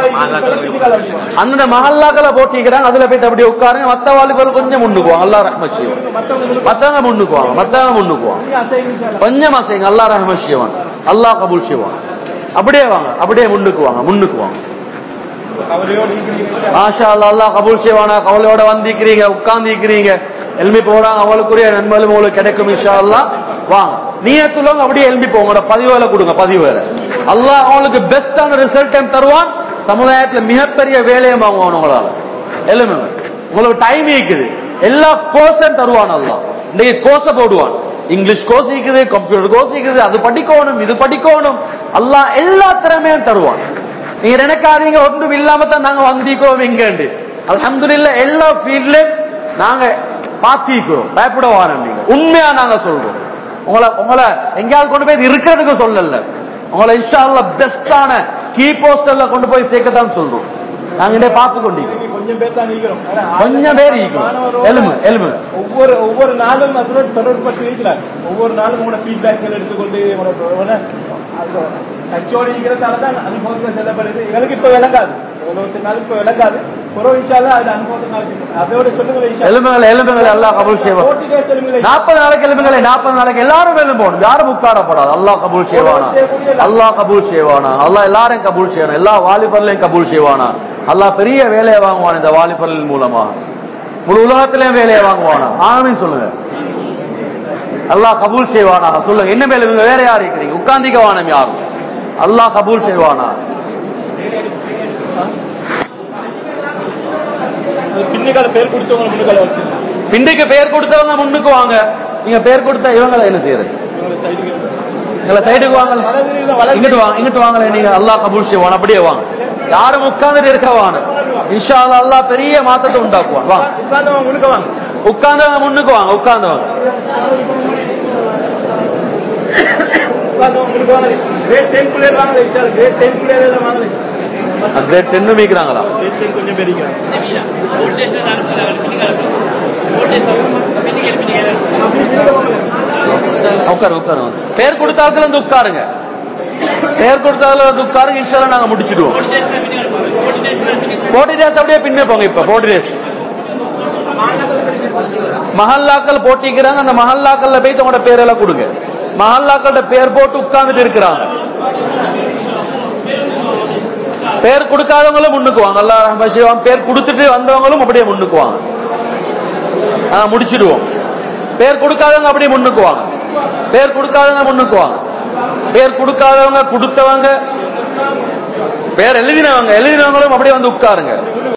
அந்த மஹல்லாக்களை போட்டிக்கிறாங்க அதுல போயிட்டு அப்படியே உட்காருங்க மத்த வாலிபர் கொஞ்சம் முன்னுக்குவாங்க அல்லா ரஹ்மத் செய்வான் மத்தவங்க முன்னுக்குவாங்க மத்தவங்க முன்னுக்குவாங்க கொஞ்சம் அசைங்க அல்லா ரஹ்மத் செய்வான் அல்லாஹ் கபூல் செய்வான் அப்படியே வாங்க அப்படியே முன்னுக்கு வாங்க முன்னுக்கு வாங்க அவரையோடு இருக்கிறீங்க மாஷா அல்லாஹ் அல்லாஹ் கபூல் செய்வானா கவலையோட வந்திருக்கிறீங்க உட்கார்ந்திருக்கிறீங்க எல்மி போறாங்க அவளுக்குரிய நன்மைகளும் உங்களுக்கு கிடைக்கும் இன்ஷா அல்லாஹ் வாங்க நீயத்துலவங்க அப்படியே எல்மி போங்க உங்களோட பதிவேல கொடுங்க பதிவேல அல்லாஹ் அவங்களுக்கு பெஸ்டான ரிசல்ட் தருவான் சமுதாயத்துல மிகப்பெரிய வேலையை வாங்குவான் உங்களால எலும்புங்க உங்களுக்கு டைம் இருக்குது எல்லா கோர்ஸும் தருவான் அல்லாஹ் இன்னைக்கு கோர்ஸ போடுவான் இங்கிலீஷ் கோர்ஸ் இருக்குது கம்ப்யூட்டர் கோர்ஸ் இருக்குது அது படிக்கணும் இது படிக்கணும் அல்லாஹ் எல்லா திறமையும் தருவான் நீங்க நினைக்காதீங்க ஒன்றும் இல்லாம தான் நாங்க வந்திக்கோம் இங்கண்டு அல்ஹம்துலில்லாஹ் எல்லா ஃபீல்ட்லயும் நாங்க பாத்திக்கிறோம் பயப்பட வாரம் நீங்க உண்மையா நாங்க சொல்றோம் உங்களை உங்களை எங்கேயாவது கொண்டு போய் இருக்கிறதுக்கு சொல்லல உங்களை இன்ஷா அல்லாஹ் பெஸ்டான கீ போஸ்டர்ல கொண்டு போய் சேர்க்கத்தான் சொல்றோம் நாங்க இங்கே பார்த்து கொண்டிருக்கோம் கொஞ்சம் பேர் தான் இருக்கிறோம் ஆனா, கொஞ்சம் பேர் இருக்கிறோம். மாணவரோட எலும்பு, எலும்பு. ஒவ்வொரு ஒவ்வொரு நாளும் அதோட தொடர்பட்டு இருக்கிறார் ஒவ்வொரு நாளும் உங்களோட ஃபீட்பேக்கள் எடுத்துக்கொண்டு உங்களோட கட்சியோடு இருக்கிறதால தான் அனுபவத்தை செல்லப்படுது எங்களுக்கு இப்ப விளங்காது எவ்வளவு சொன்னாலும் இப்ப விளங்காது குறவு இன்ஷால்லா அது அனுபவத்தை நாளைக்கு அதோட சொல்லுங்க இன்ஷா அல்லாஹ். எலும்புகளை எலும்புகளை எல்லாம் கபூல் செய்வான் போட்டிக்கே சொல்லுங்களேன் நாற்பது நாளைக்கு எலும்புகளை நாற்பது நாளைக்கு எல்லாரும் எலும்போணும் யாரும் உட்காரப்படாது அல்லாஹ் கபூல் செய்வானா அல்லாஹ் கபூல் செய்வானா அல்லாஹ் எல்லாரையும் கபூல் செய்வானா எல்லா வாலிபர்லையும் கபூல் செய்வானா அல்லாஹ் பெரிய வேலையை வாங்குவான் இந்த வாலிபர்கள் மூலமா முழு உலகத்திலையும் வேலையை வாங்குவானா ஆமீன் சொல்லுங்க அல்லாஹ் கபூல் செய்வானா சொல்லுங்க என்ன மேல இவங்க வேற யார் இருக்கிறீங்க உட்கார்ந்திக்க வானம் யாரும் அல்லாஹ் கபூல் செய்வானா அது பின்னுக்கால பேர் கொடுத்தவங்க முன்னுக்கால வச்சு பிண்டிக்கு பேர் கொடுத்தவங்க முன்னுக்கு வாங்க நீங்க பேர் கொடுத்த இவங்களை என்ன செய்யறது இவங்க சைடுக்கு எங்களை சைடுக்கு வாங்க வலதுல வலது இங்கிட்டு வாங்க இங்கிட்டு வாங்களே நீங்க அல்லாஹ் கபூல் செய்வான் அப்படியே வாங்க யாரும் உட்கார்ந்துட்டு இருக்க வாங்க இன்ஷா அல்லாஹ் அல்லாஹ் பெரிய மாற்றத்தை உண்டாக்குவான் வாங்க உட்கார்ந்தவங்க முன்னுக்கு வாங்க உட்கார்ந்தவங்க முன்னுக்கு வாங்க உட்கார்ந்தவங்க உட்கார்ந்தவங்க முன்னுக்கு வாங்க கிரேட் டென் பிள்ளைகள் வாங்க விஷால் கிரேட் டென் பிள்ளைகள் வாங்க கிரேட் டென்னு மீக்கிறாங்களா கிரேட் டென் கொஞ்சம் பெரிய உட்காரு உட்காரு பேர் கொடுத்தாத்துல இருந்து உட்காருங்க பேர் கொடுத்தாத்துல இருந்து உட்காருங்க இன்ஷா அல்லாஹ் நாங்க முடிச்சிடுவோம் போர்ட்டி டேஸ் அப்படியே பின்னே போங்க இப்ப போர்ட்டி டேஸ் மஹல்லாக்கள் போட்டிக்கிறாங்க அந்த மஹல்லாக்கள்ல போய் உங்களோட பேரெல்லாம் கொடுங்க மஹல்லாக்கள்ட பேர் போட்டு உட்கார்ந்துட்டு இருக்கிறாங்க பேர் கொடுக்காதவங்களும் முன்னுக்கு வாங்க அல்லாஹ் ரஹ்மத் செய்வான் பேர் கொடுத்துட்டு வந்தவங்களும் அப்படியே முன்னுக்கு வாங்க ஆ, முடிச்சிடுவோம் பேர் கொடுக்காதவங்க அப்படியே முன்னுக்கு வாங்க பேர் கொடுக்காதவங்க முன்னுக்கு வாங்க பேர் கொடுக்காதவங்க கொடுத்தவங்க பேர் எழுதினவங்க எழுதினவங்களும் அப்படியே வந்து உட்காருங்க